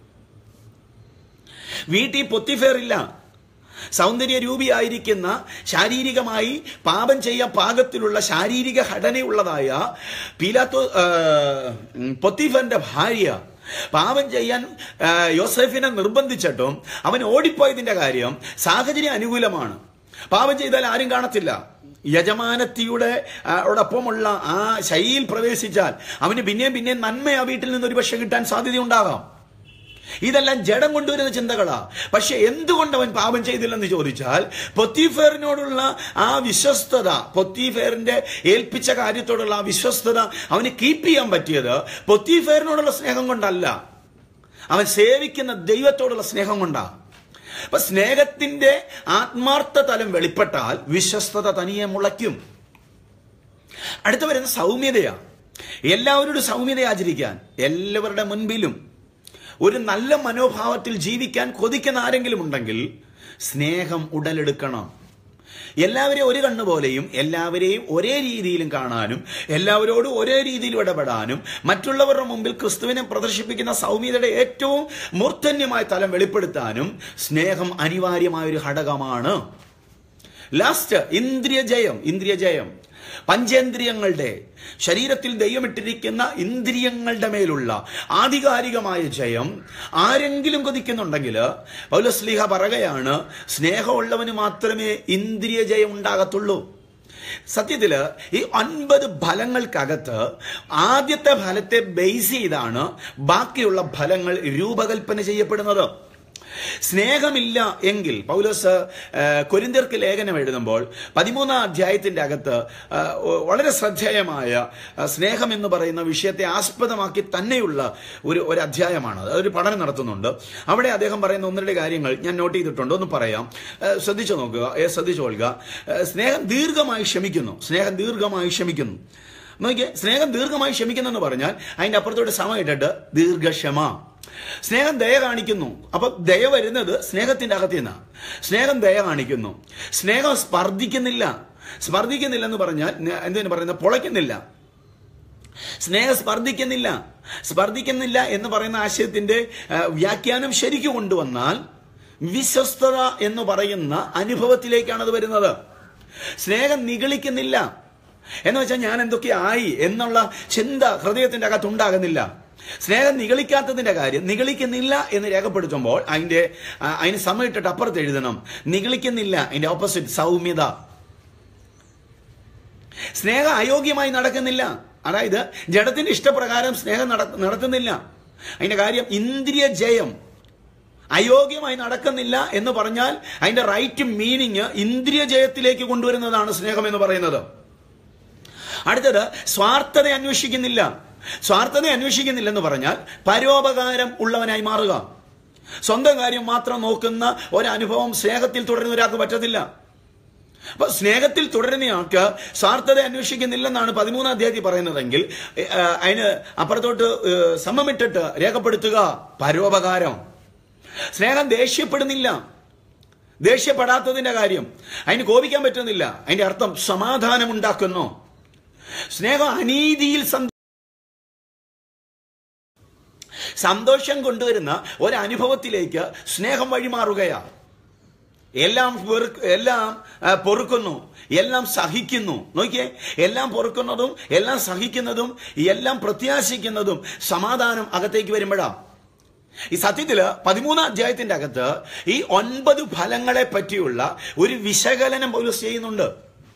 വീട്ടിൽ പൊത്തിഫേറില്ല സൗന്ദര്യ രൂപിയായിരിക്കുന്ന ശാരീരികമായി പാപം ചെയ്യാൻ പാകത്തിലുള്ള ശാരീരിക ഘടനയുള്ളതായ പീലാത്തോ പൊത്തിഫറിന്റെ ഭാര്യ പാപം ചെയ്യാൻ ആ, യോസെഫിനെ നിർബന്ധിച്ചിട്ടും അവൻ ഓടിപ്പോയതിന്റെ കാര്യം സാഹചര്യം അനുകൂലമാണ് പാപം ചെയ്താൽ ആരും കാണത്തില്ല യജമാനത്തിയുടെ ആ, ഓടൊപ്പമുള്ള ആ ശൈലിയിൽ പ്രവേശിച്ചാൽ അവന് പിന്നെയും പിന്നെയും നന്മ ആ വീട്ടിൽ നിന്ന് ഒരുപക്ഷെ കിട്ടാൻ സാധ്യതയുണ്ടാകാം ഇതെല്ലാം ജഡം കൊണ്ടുവരുന്ന ചിന്തകളാ പക്ഷെ എന്തുകൊണ്ട് അവൻ പാപം ചെയ്തില്ലെന്ന് ചോദിച്ചാൽ പൊത്തിഫേറിനോടുള്ള ആ വിശ്വസ്തത പൊത്തിഫേറിന്റെ ഏൽപ്പിച്ച കാര്യത്തോടുള്ള ആ വിശ്വസ്തത അവന് കീപ്പ് ചെയ്യാൻ പറ്റിയത് പൊത്തിഫേറിനോടുള്ള സ്നേഹം കൊണ്ടല്ല അവൻ സേവിക്കുന്ന ദൈവത്തോടുള്ള സ്നേഹം കൊണ്ടാ അപ്പൊ സ്നേഹത്തിന്റെ ആത്മാർത്ഥ തലം വെളിപ്പെട്ടാൽ വിശ്വസ്തത തനിയെ മുളയ്ക്കും അടുത്ത വരുന്ന സൗമ്യതയാ എല്ലാവരോടും സൗമ്യത ആചരിക്കാൻ എല്ലാവരുടെ മുൻപിലും ഒരു നല്ല മനോഭാവത്തിൽ ജീവിക്കാൻ കൊതിക്കുന്ന ആരെങ്കിലും ഉണ്ടെങ്കിൽ സ്നേഹം ഉടലെടുക്കണം എല്ലാവരെയും ഒരു കണ്ണുപോലെയും എല്ലാവരെയും ഒരേ രീതിയിലും കാണാനും എല്ലാവരോടും ഒരേ രീതിയിൽ ഇടപെടാനും മറ്റുള്ളവരുടെ മുമ്പിൽ ക്രിസ്തുവിനെ പ്രദർശിപ്പിക്കുന്ന സൗമ്യതയുടെ ഏറ്റവും മൂർധന്യമായ തലം വെളിപ്പെടുത്താനും സ്നേഹം അനിവാര്യമായ ഒരു ഘടകമാണ് ലാസ്റ്റ് ഇന്ദ്രിയ ജയം ഇന്ദ്രിയ ജയം പഞ്ചേന്ദ്രിയങ്ങളുടെ ശരീരത്തിൽ ദൈവമിട്ടിരിക്കുന്ന ഇന്ദ്രിയങ്ങളുടെ മേലുള്ള ആധികാരികമായ ജയം ആരെങ്കിലും കൊതിക്കുന്നുണ്ടെങ്കിൽ പൗലസ്ലീഹ പറയുകയാണ് സ്നേഹമുള്ളവന് മാത്രമേ ഇന്ദ്രിയ ജയം ഉണ്ടാകത്തുള്ളൂ സത്യത്തില് ഈ ഒൻപത് ഫലങ്ങൾക്കകത്ത് ആദ്യത്തെ ഫലത്തെ ബേസ് ചെയ്താണ് ബാക്കിയുള്ള ഫലങ്ങൾ രൂപകൽപ്പന ചെയ്യപ്പെടുന്നത് സ്നേഹമില്ല എങ്കിൽ പൗലോസ് ആ, കൊരിന്ത്യർക്ക് ലേഖനം എഴുതുമ്പോൾ പതിമൂന്നാം അധ്യായത്തിന്റെ അകത്ത് ആ, വളരെ ശ്രദ്ധേയമായ ആ, സ്നേഹം എന്ന് പറയുന്ന വിഷയത്തെ ആസ്പദമാക്കി തന്നെയുള്ള ഒരു ഒരു അധ്യായമാണ് അതൊരു പഠനം നടത്തുന്നുണ്ട് അവിടെ അദ്ദേഹം പറയുന്ന ഒന്ന് രണ്ട് കാര്യങ്ങൾ ഞാൻ നോട്ട് ചെയ്തിട്ടുണ്ട് ഒന്ന് പറയാം ആ, ശ്രദ്ധിച്ചു നോക്കുക ഏ, ശ്രദ്ധിച്ചു കൊള്ളുക ആ, സ്നേഹം ദീർഘമായി ക്ഷമിക്കുന്നു സ്നേഹം ദീർഘമായി ക്ഷമിക്കുന്നു നോക്കിയേ സ്നേഹം ദീർഘമായി ക്ഷമിക്കുന്നെന്ന് പറഞ്ഞാൽ അതിന്റെ അപ്പുറത്തോട്ട് സമയം ഇട്ടിട്ട് ദീർഘക്ഷമ സ്നേഹം ദയ കാണിക്കുന്നു അപ്പൊ ദയ വരുന്നത് സ്നേഹത്തിന്റെ അകത്ത് നിന്നാണ് സ്നേഹം ദയ കാണിക്കുന്നു സ്നേഹം സ്പർദ്ധിക്കുന്നില്ല സ്പർദ്ധിക്കുന്നില്ല എന്ന് പറഞ്ഞാൽ ന- എന്തിനു പറയുന്നത് പൊളയ്ക്കുന്നില്ല സ്നേഹം സ്പർദ്ധിക്കുന്നില്ല സ്പർദ്ധിക്കുന്നില്ല എന്ന് പറയുന്ന ആശയത്തിന്റെ ആ, വ്യാഖ്യാനം ശരിക്കും കൊണ്ടുവന്നാൽ വിശ്വസ്തത എന്ന് പറയുന്ന അനുഭവത്തിലേക്കാണ് അത് വരുന്നത് സ്നേഹം നിഗളിക്കുന്നില്ല എന്ന് വെച്ചാൽ ഞാൻ എന്തൊക്കെ ആയി എന്നുള്ള ചിന്ത ഹൃദയത്തിന്റെ അകത്ത് ഉണ്ടാകുന്നില്ല സ്നേഹം നിഗളിക്കാത്തതിന്റെ കാര്യം നിഗളിക്കുന്നില്ല എന്ന് രേഖപ്പെടുത്തുമ്പോൾ അതിന്റെ ആ, അതിന് സമയത്തിട്ട് അപ്പുറത്ത് എഴുതണം നിഗളിക്കുന്നില്ല അതിന്റെ ഓപ്പോസിറ്റ് സൗമ്യത സ്നേഹം അയോഗ്യമായി നടക്കുന്നില്ല അതായത് ജഡത്തിന്റെ ഇഷ്ടപ്രകാരം സ്നേഹം നട- നടത്തുന്നില്ല അതിന്റെ കാര്യം ഇന്ദ്രിയ ജയം അയോഗ്യമായി നടക്കുന്നില്ല എന്ന് പറഞ്ഞാൽ അതിന്റെ റൈറ്റ് മീനിങ് ഇന്ദ്രിയ ജയത്തിലേക്ക് കൊണ്ടുവരുന്നതാണ് സ്നേഹം എന്ന് പറയുന്നത് അടുത്തത് സ്വാർത്ഥത അന്വേഷിക്കുന്നില്ല സ്വാർത്ഥത അന്വേഷിക്കുന്നില്ലെന്ന് പറഞ്ഞാൽ പരോപകാരം ഉള്ളവനായി മാറുക സ്വന്തം കാര്യം മാത്രം നോക്കുന്ന ഒരനുഭവം സ്നേഹത്തിൽ തുടരുന്ന ഒരാൾക്ക് പറ്റത്തില്ല അപ്പൊ സ്നേഹത്തിൽ തുടരുന്നയാൾക്ക് സ്വാർത്ഥത അന്വേഷിക്കുന്നില്ലെന്നാണ് പതിമൂന്നാം അധ്യായത്തിൽ പറയുന്നതെങ്കിൽ ഏ, ആ, അതിന് അപ്പുറത്തോട്ട് ഏ, സമമിട്ടിട്ട് രേഖപ്പെടുത്തുക പരോപകാരം സ്നേഹം ദേഷ്യപ്പെടുന്നില്ല ദേഷ്യപ്പെടാത്തതിന്റെ കാര്യം അതിന് കോപിക്കാൻ പറ്റുന്നില്ല അതിന്റെ അർത്ഥം സമാധാനം ഉണ്ടാക്കുന്നു സ്നേഹം അനീതിയിൽ സന്തോ- സന്തോഷം കൊണ്ടുവരുന്ന ഒരനുഭവത്തിലേക്ക് സ്നേഹം വഴിമാറുകയാണ് എല്ലാം വെറു- എല്ലാം ആ, പൊറുക്കുന്നു എല്ലാം സഹിക്കുന്നു നോക്കിയേ എല്ലാം പൊറുക്കുന്നതും എല്ലാം സഹിക്കുന്നതും എല്ലാം പ്രത്യാശിക്കുന്നതും സമാധാനം അകത്തേക്ക് വരുമ്പോഴാണ് ഈ സത്യത്തില് പതിമൂന്നാം അധ്യായത്തിന്റെ അകത്ത് ഈ ഒൻപത് ഫലങ്ങളെ പറ്റിയുള്ള ഒരു വിശകലനം പോലും ചെയ്യുന്നുണ്ട്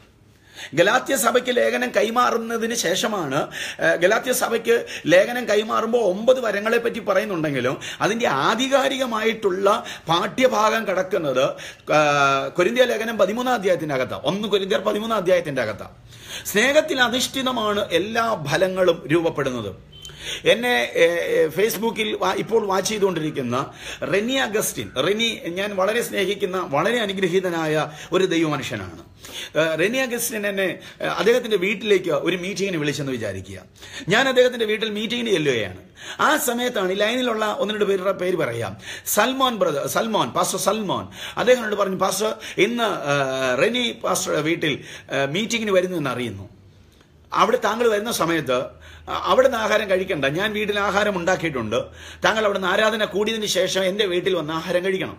ഗലാത്യ സഭയ്ക്ക് ലേഖനം കൈമാറുന്നതിന് ശേഷമാണ് ഏഹ്, ഗലാത്യ സഭയ്ക്ക് ലേഖനം കൈമാറുമ്പോൾ ഒമ്പത് വരങ്ങളെ പറ്റി പറയുന്നുണ്ടെങ്കിലും അതിന്റെ ആധികാരികമായിട്ടുള്ള പാഠ്യഭാഗം കിടക്കുന്നത് ഏഹ്, കൊരിന്ത്യ ലേഖനം പതിമൂന്നാം അധ്യായത്തിന്റെ അകത്ത് ഒന്ന് കൊരിന്ത്യർ പതിമൂന്നാം അധ്യായത്തിന്റെ അകത്ത് സ്നേഹത്തിൽ അധിഷ്ഠിതമാണ് എല്ലാ ഫലങ്ങളും രൂപപ്പെടുന്നത് എന്നെ ഏഹ്, ഏഹ്, ഫേസ്ബുക്കിൽ വാ- ഇപ്പോൾ വാച്ച് ചെയ്തുകൊണ്ടിരിക്കുന്ന റെനി അഗസ്റ്റിൻ റെനി ഞാൻ വളരെ സ്നേഹിക്കുന്ന വളരെ അനുഗ്രഹീതനായ ഒരു ദൈവമനുഷ്യനാണ് ഏഹ്, റെനി അഗസ്റ്റിൻ എന്നെ ഏഹ്, അദ്ദേഹത്തിന്റെ വീട്ടിലേക്ക് ഒരു മീറ്റിങ്ങിന് വിളിച്ചെന്ന് വിചാരിക്കുക ഞാൻ അദ്ദേഹത്തിന്റെ വീട്ടിൽ മീറ്റിങ്ങിന് ചെല്ലുകയാണ് ആ സമയത്താണ് ഈ ലൈനിലുള്ള ഒന്ന് രണ്ട് പേരുടെ പേര് പറയാം സൽമാൻ ബ്രദർ സൽമാൻ പാസ്റ്റർ സൽമാൻ അദ്ദേഹം എന്നോട് പറഞ്ഞു പാസ്റ്റർ ഇന്ന് ഏഹ്, റെനി പാസ്റ്ററുടെ വീട്ടിൽ ഏഹ്, മീറ്റിങ്ങിന് വരുന്നു എന്ന് അറിയുന്നു അവിടെ താങ്കൾ വരുന്ന സമയത്ത് അ- അവിടുന്ന് ആഹാരം കഴിക്കണ്ട ഞാൻ വീട്ടിൽ ആഹാരം ഉണ്ടാക്കിയിട്ടുണ്ട് താങ്കൾ അവിടുന്ന് ആരാധന കൂടിയതിന് ശേഷം എൻ്റെ വീട്ടിൽ വന്ന് ആഹാരം കഴിക്കണം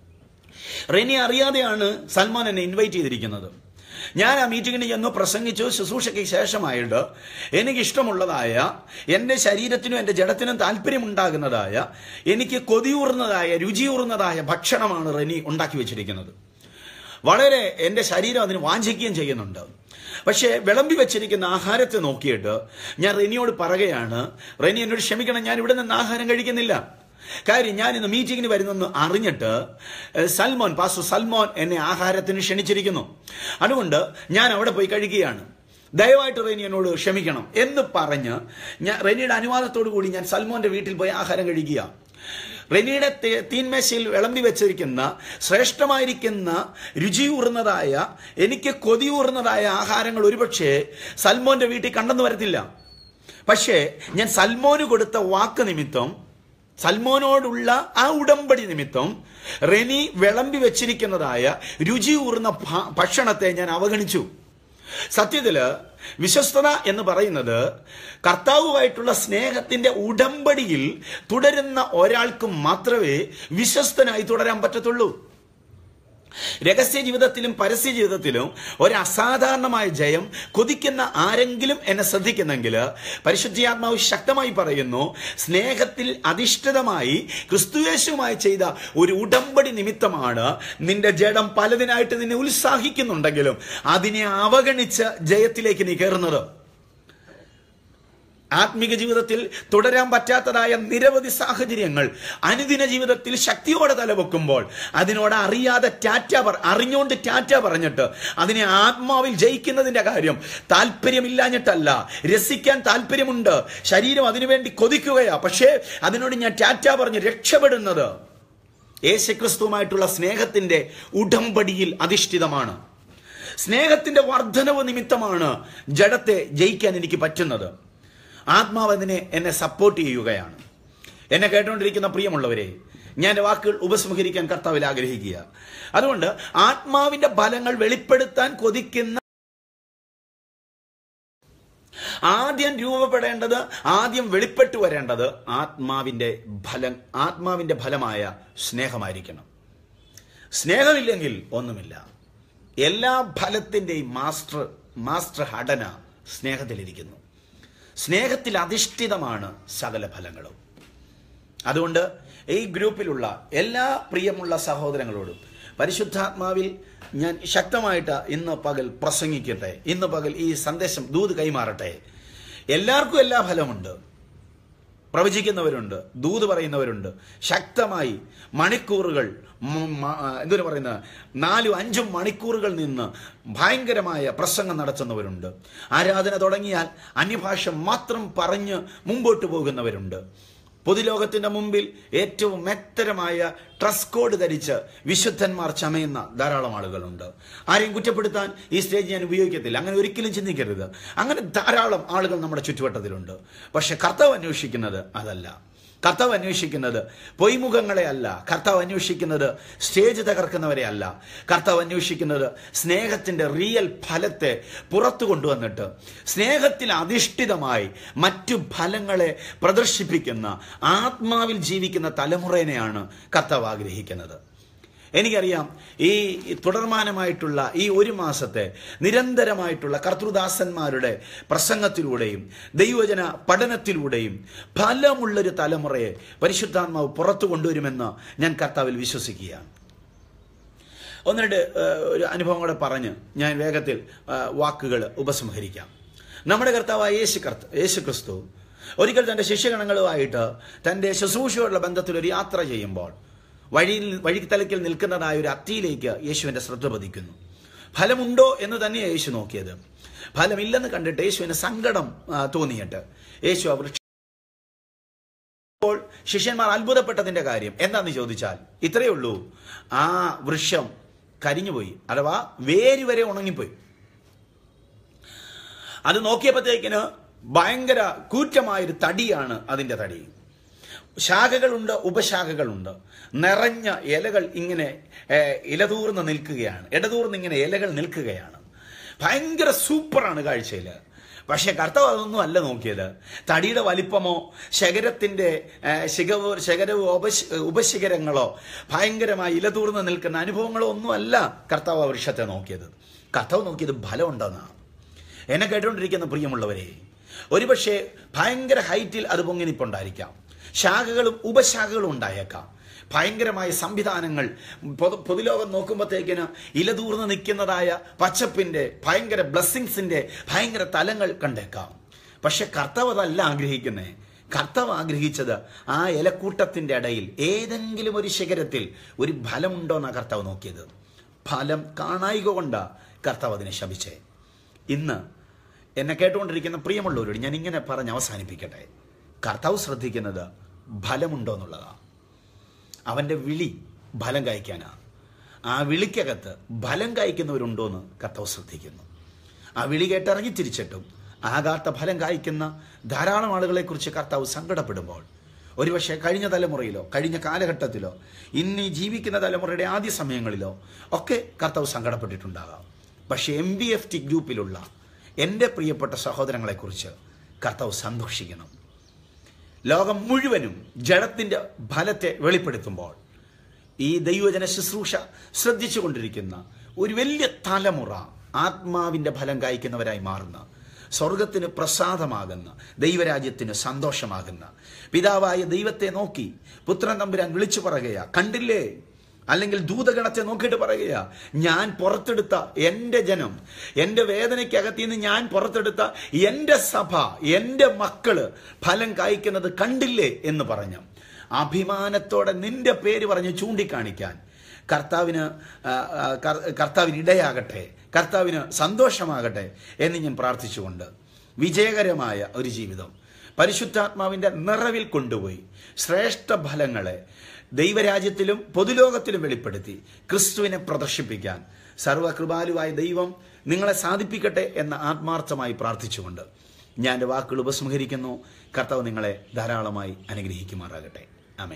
റെനി അറിയാതെയാണ് സൽമാൻ എന്നെ ഇൻവൈറ്റ് ചെയ്തിരിക്കുന്നത് ഞാൻ ആ മീറ്റിങ്ങിന് ചെന്ന് പ്രസംഗിച്ചു ശുശ്രൂഷയ്ക്ക് ശേഷമായിട്ട് എനിക്ക് ഇഷ്ടമുള്ളതായ എൻ്റെ ശരീരത്തിനും എൻ്റെ ജഡത്തിനും താല്പര്യമുണ്ടാകുന്നതായ എനിക്ക് കൊതിയൂർന്നതായ രുചിയൂർന്നതായ ഭക്ഷണമാണ് റെനി ഉണ്ടാക്കി വെച്ചിരിക്കുന്നത് വളരെ എൻ്റെ ശരീരം അതിന് വാഞ്ചിക്കുകയും ചെയ്യുന്നുണ്ട് പക്ഷേ വിളമ്പി വെച്ചിരിക്കുന്ന ആഹാരത്തെ നോക്കിയിട്ട് ഞാൻ റെനിയോട് പറയുകയാണ് റെനി എന്നോട് ക്ഷമിക്കണം ഞാൻ ഇവിടെ നിന്ന് ആഹാരം കഴിക്കുന്നില്ല കാര്യം ഞാൻ ഇന്ന് മീറ്റിങ്ങിന് വരുന്നെന്ന് അറിഞ്ഞിട്ട് ഏഹ്, സൽമോൻ പാസ്റ്റർ സൽമോൻ എന്നെ ആഹാരത്തിന് ക്ഷണിച്ചിരിക്കുന്നു അതുകൊണ്ട് ഞാൻ അവിടെ പോയി കഴിക്കുകയാണ് ദയവായിട്ട് റെനി എന്നോട് ക്ഷമിക്കണം എന്ന് പറഞ്ഞ് ഞാൻ റെനിയുടെ അനുവാദത്തോടു കൂടി ഞാൻ സൽമോന്റെ വീട്ടിൽ പോയി ആഹാരം കഴിക്കുക റെനിയുടെ തേ- തീന്മേശയിൽ വിളമ്പി വെച്ചിരിക്കുന്ന ശ്രേഷ്ഠമായിരിക്കുന്ന രുചിയൂർന്നതായ എനിക്ക് കൊതിയൂർന്നതായ ആഹാരങ്ങൾ ഒരുപക്ഷെ സൽമോന്റെ വീട്ടിൽ കണ്ടെന്ന് വരത്തില്ല പക്ഷേ ഞാൻ സൽമോന് കൊടുത്ത വാക്ക് നിമിത്തം സൽമോനോടുള്ള ആ ഉടമ്പടി നിമിത്തം റെനി വിളമ്പി വെച്ചിരിക്കുന്നതായ രുചിയൂർന്ന ഭ- ഭക്ഷണത്തെ ഞാൻ അവഗണിച്ചു സത്യത്തില് വിശ്വസ്തത എന്ന് പറയുന്നത് കർത്താവുമായിട്ടുള്ള സ്നേഹത്തിന്റെ ഉടമ്പടിയിൽ തുടരുന്ന ഒരാൾക്ക് മാത്രമേ വിശ്വസ്തനായി തുടരാൻ പറ്റത്തുള്ളൂ രഹസ്യ ജീവിതത്തിലും പരസ്യ ജീവിതത്തിലും ഒരു അസാധാരണമായ ജയം കൊതിക്കുന്ന ആരെങ്കിലും എന്നെ ശ്രദ്ധിക്കുന്നെങ്കിൽ പരിശുദ്ധിയാത്മാവ് ശക്തമായി പറയുന്നു സ്നേഹത്തിൽ അധിഷ്ഠിതമായി ക്രിസ്തുയേശുമായി ചെയ്ത ഒരു ഉടമ്പടി നിമിത്തമാണ് നിന്റെ ജഡം പലതിനായിട്ട് നിന്നെ ഉത്സാഹിക്കുന്നുണ്ടെങ്കിലും അതിനെ അവഗണിച്ച് ജയത്തിലേക്ക് നീ കയറുന്നത് ആത്മീക ജീവിതത്തിൽ തുടരാൻ പറ്റാത്തതായ നിരവധി സാഹചര്യങ്ങൾ അനുദിന ജീവിതത്തിൽ ശക്തിയോടെ തലവെക്കുമ്പോൾ അതിനോട് അറിയാതെ ടാറ്റ പറ അറിഞ്ഞുകൊണ്ട് ടാറ്റ പറഞ്ഞിട്ട് അതിനെ ആത്മാവിൽ ജയിക്കുന്നതിന്റെ കാര്യം താല്പര്യമില്ലാഞ്ഞിട്ടല്ല രസിക്കാൻ താല്പര്യമുണ്ട് ശരീരം അതിനുവേണ്ടി കൊതിക്കുകയാ പക്ഷേ അതിനോട് ഞാൻ ടാറ്റ പറഞ്ഞ് രക്ഷപ്പെടുന്നത് യേശുക്രിസ്തുവുമായിട്ടുള്ള സ്നേഹത്തിന്റെ ഉടമ്പടിയിൽ അധിഷ്ഠിതമാണ് സ്നേഹത്തിന്റെ വർധനവ് നിമിത്തമാണ് ജഡത്തെ ജയിക്കാൻ എനിക്ക് പറ്റുന്നത് ആത്മാവ് അതിനെ എന്നെ സപ്പോർട്ട് ചെയ്യുകയാണ് എന്നെ കേട്ടുകൊണ്ടിരിക്കുന്ന പ്രിയമുള്ളവരെ ഞാൻ എൻ്റെ വാക്കുകൾ ഉപസംഹരിക്കാൻ കർത്താവിൽ ആഗ്രഹിക്കുക അതുകൊണ്ട് ആത്മാവിന്റെ ഫലങ്ങൾ വെളിപ്പെടുത്താൻ കൊതിക്കുന്ന ആദ്യം രൂപപ്പെടേണ്ടത് ആദ്യം വെളിപ്പെട്ടു വരേണ്ടത് ആത്മാവിന്റെ ഫലം ആത്മാവിന്റെ ഫലമായ സ്നേഹമായിരിക്കണം സ്നേഹമില്ലെങ്കിൽ ഒന്നുമില്ല എല്ലാ ഫലത്തിൻ്റെയും മാസ്റ്റർ മാസ്റ്റർ ഹടന സ്നേഹത്തിലിരിക്കുന്നു സ്നേഹത്തിൽ അധിഷ്ഠിതമാണ് സകല ഫലങ്ങളും അതുകൊണ്ട് ഈ ഗ്രൂപ്പിലുള്ള എല്ലാ പ്രിയമുള്ള സഹോദരങ്ങളോടും പരിശുദ്ധാത്മാവിൽ ഞാൻ ശക്തമായിട്ട് ഇന്ന് പകൽ പ്രസംഗിക്കട്ടെ ഇന്ന് പകൽ ഈ സന്ദേശം ദൂത് കൈമാറട്ടെ എല്ലാവർക്കും എല്ലാ ഫലമുണ്ട് പ്രവചിക്കുന്നവരുണ്ട് ദൂത് പറയുന്നവരുണ്ട് ശക്തമായി മണിക്കൂറുകൾ എന്തൊരു പറയുന്ന നാലും അഞ്ചും മണിക്കൂറുകൾ നിന്ന് ഭയങ്കരമായ പ്രസംഗം നടത്തുന്നവരുണ്ട് ആരാധന തുടങ്ങിയാൽ അന്യഭാഷ മാത്രം പറഞ്ഞ് മുമ്പോട്ട് പോകുന്നവരുണ്ട് പൊതുലോകത്തിന്റെ മുമ്പിൽ ഏറ്റവും മെത്തരമായ ട്രസ് കോഡ് ധരിച്ച് വിശുദ്ധന്മാർ ചമയുന്ന ധാരാളം ആളുകളുണ്ട് ആരെയും കുറ്റപ്പെടുത്താൻ ഈ സ്റ്റേജ് ഞാൻ ഉപയോഗിക്കത്തില്ല അങ്ങനെ ഒരിക്കലും ചിന്തിക്കരുത് അങ്ങനെ ധാരാളം ആളുകൾ നമ്മുടെ ചുറ്റുവട്ടത്തിലുണ്ട് പക്ഷെ കർത്താവ് അന്വേഷിക്കുന്നത് അതല്ല കർത്താവ് അന്വേഷിക്കുന്നത് പൊയ്മുഖങ്ങളെ അല്ല കർത്താവ് അന്വേഷിക്കുന്നത് സ്റ്റേജ് തകർക്കുന്നവരെ അല്ല കർത്താവ് അന്വേഷിക്കുന്നത് സ്നേഹത്തിന്റെ റിയൽ ഫലത്തെ പുറത്തു കൊണ്ടുവന്നിട്ട് സ്നേഹത്തിൽ അധിഷ്ഠിതമായി മറ്റു ഫലങ്ങളെ പ്രദർശിപ്പിക്കുന്ന ആത്മാവിൽ ജീവിക്കുന്ന തലമുറേനെയാണ് കർത്താവ് ആഗ്രഹിക്കുന്നത് എനിക്കറിയാം ഈ തുടർമാനമായിട്ടുള്ള ഈ ഒരു മാസത്തെ നിരന്തരമായിട്ടുള്ള കർത്തൃദാസന്മാരുടെ പ്രസംഗത്തിലൂടെയും ദൈവജന പഠനത്തിലൂടെയും ഫലമുള്ളൊരു തലമുറയെ പരിശുദ്ധാത്മാവ് പുറത്തു കൊണ്ടുവരുമെന്ന് ഞാൻ കർത്താവിൽ വിശ്വസിക്കുകയാണ് ഒന്ന് രണ്ട് ഏഹ്, ഒരു അനുഭവം കൂടെ പറഞ്ഞ് ഞാൻ വേഗത്തിൽ വാക്കുകൾ ഉപസംഹരിക്കാം നമ്മുടെ കർത്താവായ യേശു കർത്ത യേശു ക്രിസ്തു ഒരിക്കൽ തൻ്റെ ശിഷ്യഗണങ്ങളുമായിട്ട് തൻ്റെ ശുശ്രൂഷയോടുള്ള ബന്ധത്തിൽ ഒരു യാത്ര ചെയ്യുമ്പോൾ വഴിയിൽ വഴിത്തലക്കിൽ നിൽക്കുന്നതായ ഒരു അത്തിയിലേക്ക് യേശുവിൻ്റെ ശ്രദ്ധ പതിക്കുന്നു ഫലമുണ്ടോ എന്ന് തന്നെയാണ് യേശു നോക്കിയത് ഫലമില്ലെന്ന് കണ്ടിട്ട് യേശുവിന് സങ്കടം ആ, തോന്നിയിട്ട് യേശു ആ വൃക്ഷ അപ്പോൾ ശിഷ്യന്മാർ അത്ഭുതപ്പെട്ടതിന്റെ കാര്യം എന്താന്ന് ചോദിച്ചാൽ ഇത്രയേ ഉള്ളൂ ആ വൃക്ഷം കരിഞ്ഞുപോയി അഥവാ വേര് വരെ ഉണങ്ങിപ്പോയി അത് നോക്കിയപ്പോഴത്തേക്കിന് ഭയങ്കര കൂറ്റമായൊരു തടിയാണ് അതിന്റെ തടി ശാഖകളുണ്ട് ഉപശാഖകളുണ്ട് നിറഞ്ഞ ഇലകൾ ഇങ്ങനെ ഏഹ്, ഇലതൂർന്ന് നിൽക്കുകയാണ് ഇടതൂർന്ന് ഇങ്ങനെ ഇലകൾ നിൽക്കുകയാണ് ഭയങ്കര സൂപ്പറാണ് കാഴ്ചയിൽ പക്ഷെ കർത്താവ് അതൊന്നും അല്ല നോക്കിയത് തടിയുടെ വലിപ്പമോ ശകരത്തിന്റെ ഏഹ്, ശിഖവോ ശകരവോ ഉപശ ഉപശിഖരങ്ങളോ ഭയങ്കരമായി ഇലതൂർന്ന് നിൽക്കുന്ന അനുഭവങ്ങളോ ഒന്നും അല്ല കർത്താവ് ആ വൃക്ഷത്തെ നോക്കിയത് കർത്താവ് നോക്കിയത് ഫലം ഉണ്ടെന്നാണ് എന്നെ കേട്ടുകൊണ്ടിരിക്കുന്ന പ്രിയമുള്ളവരെ ഒരുപക്ഷെ ഭയങ്കര ഹൈറ്റിൽ അത് പൊങ്ങിനിപ്പുണ്ടായിരിക്കാം ശാഖകളും ഉപശാഖകളും ഉണ്ടായേക്കാം ഭയങ്കരമായ സംവിധാനങ്ങൾ പൊതു പൊതുലോകം നോക്കുമ്പോഴത്തേക്കിന് ഇലതൂർന്ന് നിൽക്കുന്നതായ പച്ചപ്പിന്റെ ഭയങ്കര ബ്ലെസ്സിങ്സിന്റെ ഭയങ്കര തലങ്ങൾ കണ്ടേക്കാം പക്ഷെ കർത്താവ് അതല്ല ആഗ്രഹിക്കുന്നേ കർത്താവ് ആഗ്രഹിച്ചത് ആ ഇലക്കൂട്ടത്തിന്റെ ഇടയിൽ ഏതെങ്കിലും ഒരു ശിഖരത്തിൽ ഒരു ഫലമുണ്ടോ എന്നാണ് കർത്താവ് നോക്കിയത് ഫലം കാണായിക കൊണ്ടാ കർത്താവ് അതിനെ ശപിച്ചേ ഇന്ന് എന്നെ കേട്ടുകൊണ്ടിരിക്കുന്ന പ്രിയമുള്ളവരോട് ഞാൻ ഇങ്ങനെ പറഞ്ഞ് അവസാനിപ്പിക്കട്ടെ കർത്താവ് ശ്രദ്ധിക്കുന്നത് ഫലമുണ്ടോ എന്നുള്ളതാണ് അവൻ്റെ വിളി ഫലം കായ്ക്കാനാ ആ വിളിക്കകത്ത് ഫലം കായ്ക്കുന്നവരുണ്ടോ എന്ന് കർത്താവ് ശ്രദ്ധിക്കുന്നു ആ വിളി കേട്ടിറങ്ങി തിരിച്ചിട്ടും ആകാത്ത ഫലം കായ്ക്കുന്ന ധാരാളം ആളുകളെക്കുറിച്ച് കർത്താവ് സങ്കടപ്പെടുമ്പോൾ ഒരുപക്ഷെ കഴിഞ്ഞ തലമുറയിലോ കഴിഞ്ഞ കാലഘട്ടത്തിലോ ഇന്ന് ഈ ജീവിക്കുന്ന തലമുറയുടെ ആദ്യ സമയങ്ങളിലോ ഒക്കെ കർത്താവ് സങ്കടപ്പെട്ടിട്ടുണ്ടാകാം പക്ഷേ എം ബി എഫ് ടി ഗ്രൂപ്പിലുള്ള എൻ്റെ പ്രിയപ്പെട്ട സഹോദരങ്ങളെക്കുറിച്ച് കർത്താവ് സന്തോഷിക്കണം ലോകം മുഴുവനും ജഡത്തിന്റെ ഫലത്തെ വെളിപ്പെടുത്തുമ്പോൾ ഈ ദൈവജന ശുശ്രൂഷ ശ്രദ്ധിച്ചുകൊണ്ടിരിക്കുന്ന ഒരു വലിയ തലമുറ ആത്മാവിന്റെ ഫലം കായ്ക്കുന്നവരായി മാറുന്ന സ്വർഗത്തിന് പ്രസാദമാകുന്ന ദൈവരാജ്യത്തിന് സന്തോഷമാകുന്ന പിതാവായ ദൈവത്തെ നോക്കി പുത്രൻ തമ്പുരാൻ വിളിച്ചു പറയുകയാ കണ്ടില്ലേ അല്ലെങ്കിൽ ദൂതഗണത്തെ നോക്കിയിട്ട് പറയുക ഞാൻ പുറത്തെടുത്ത എൻ്റെ ജനം എൻ്റെ വേദനയ്ക്കകത്ത് നിന്ന് ഞാൻ പുറത്തെടുത്ത എൻ്റെ സഭ എൻ്റെ മക്കള് ഫലം കായ്ക്കുന്നത് കണ്ടില്ലേ എന്ന് പറഞ്ഞു അഭിമാനത്തോടെ നിന്റെ പേര് പറഞ്ഞ് ചൂണ്ടിക്കാണിക്കാൻ കർത്താവിന് ആ, ആ, കർ- കർത്താവിന് ഇടയാകട്ടെ കർത്താവിന് സന്തോഷമാകട്ടെ എന്ന് ഞാൻ പ്രാർത്ഥിച്ചുകൊണ്ട് വിജയകരമായ ഒരു ജീവിതം പരിശുദ്ധാത്മാവിന്റെ നിറവിൽ കൊണ്ടുപോയി ശ്രേഷ്ഠ ഫലങ്ങളെ ദൈവരാജ്യത്തിലും പൊതുലോകത്തിലും വെളിപ്പെടുത്തി ക്രിസ്തുവിനെ പ്രദർശിപ്പിക്കാൻ സർവകൃപാലുവായ ദൈവം നിങ്ങളെ സാധിപ്പിക്കട്ടെ എന്ന് ആത്മാർത്ഥമായി പ്രാർത്ഥിച്ചുകൊണ്ട് ഞാൻ എൻ്റെ വാക്കുകൾ ഉപസംഹരിക്കുന്നു കർത്താവ് നിങ്ങളെ ധാരാളമായി അനുഗ്രഹിക്കുമാറാകട്ടെ ആമേ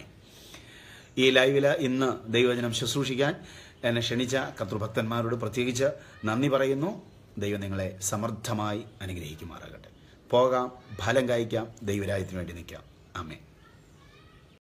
ഈ ലൈവില് ഇന്ന് ദൈവജനം ശുശ്രൂഷിക്കാൻ എന്നെ ക്ഷണിച്ച കർത്തൃഭക്തന്മാരോട് പ്രത്യേകിച്ച് നന്ദി പറയുന്നു ദൈവം നിങ്ങളെ സമർത്ഥമായി അനുഗ്രഹിക്കുമാറാകട്ടെ പോകാം ഫലം കായ്ക്കാം ദൈവരാജ്യത്തിന് വേണ്ടി നിൽക്കാം ആമേ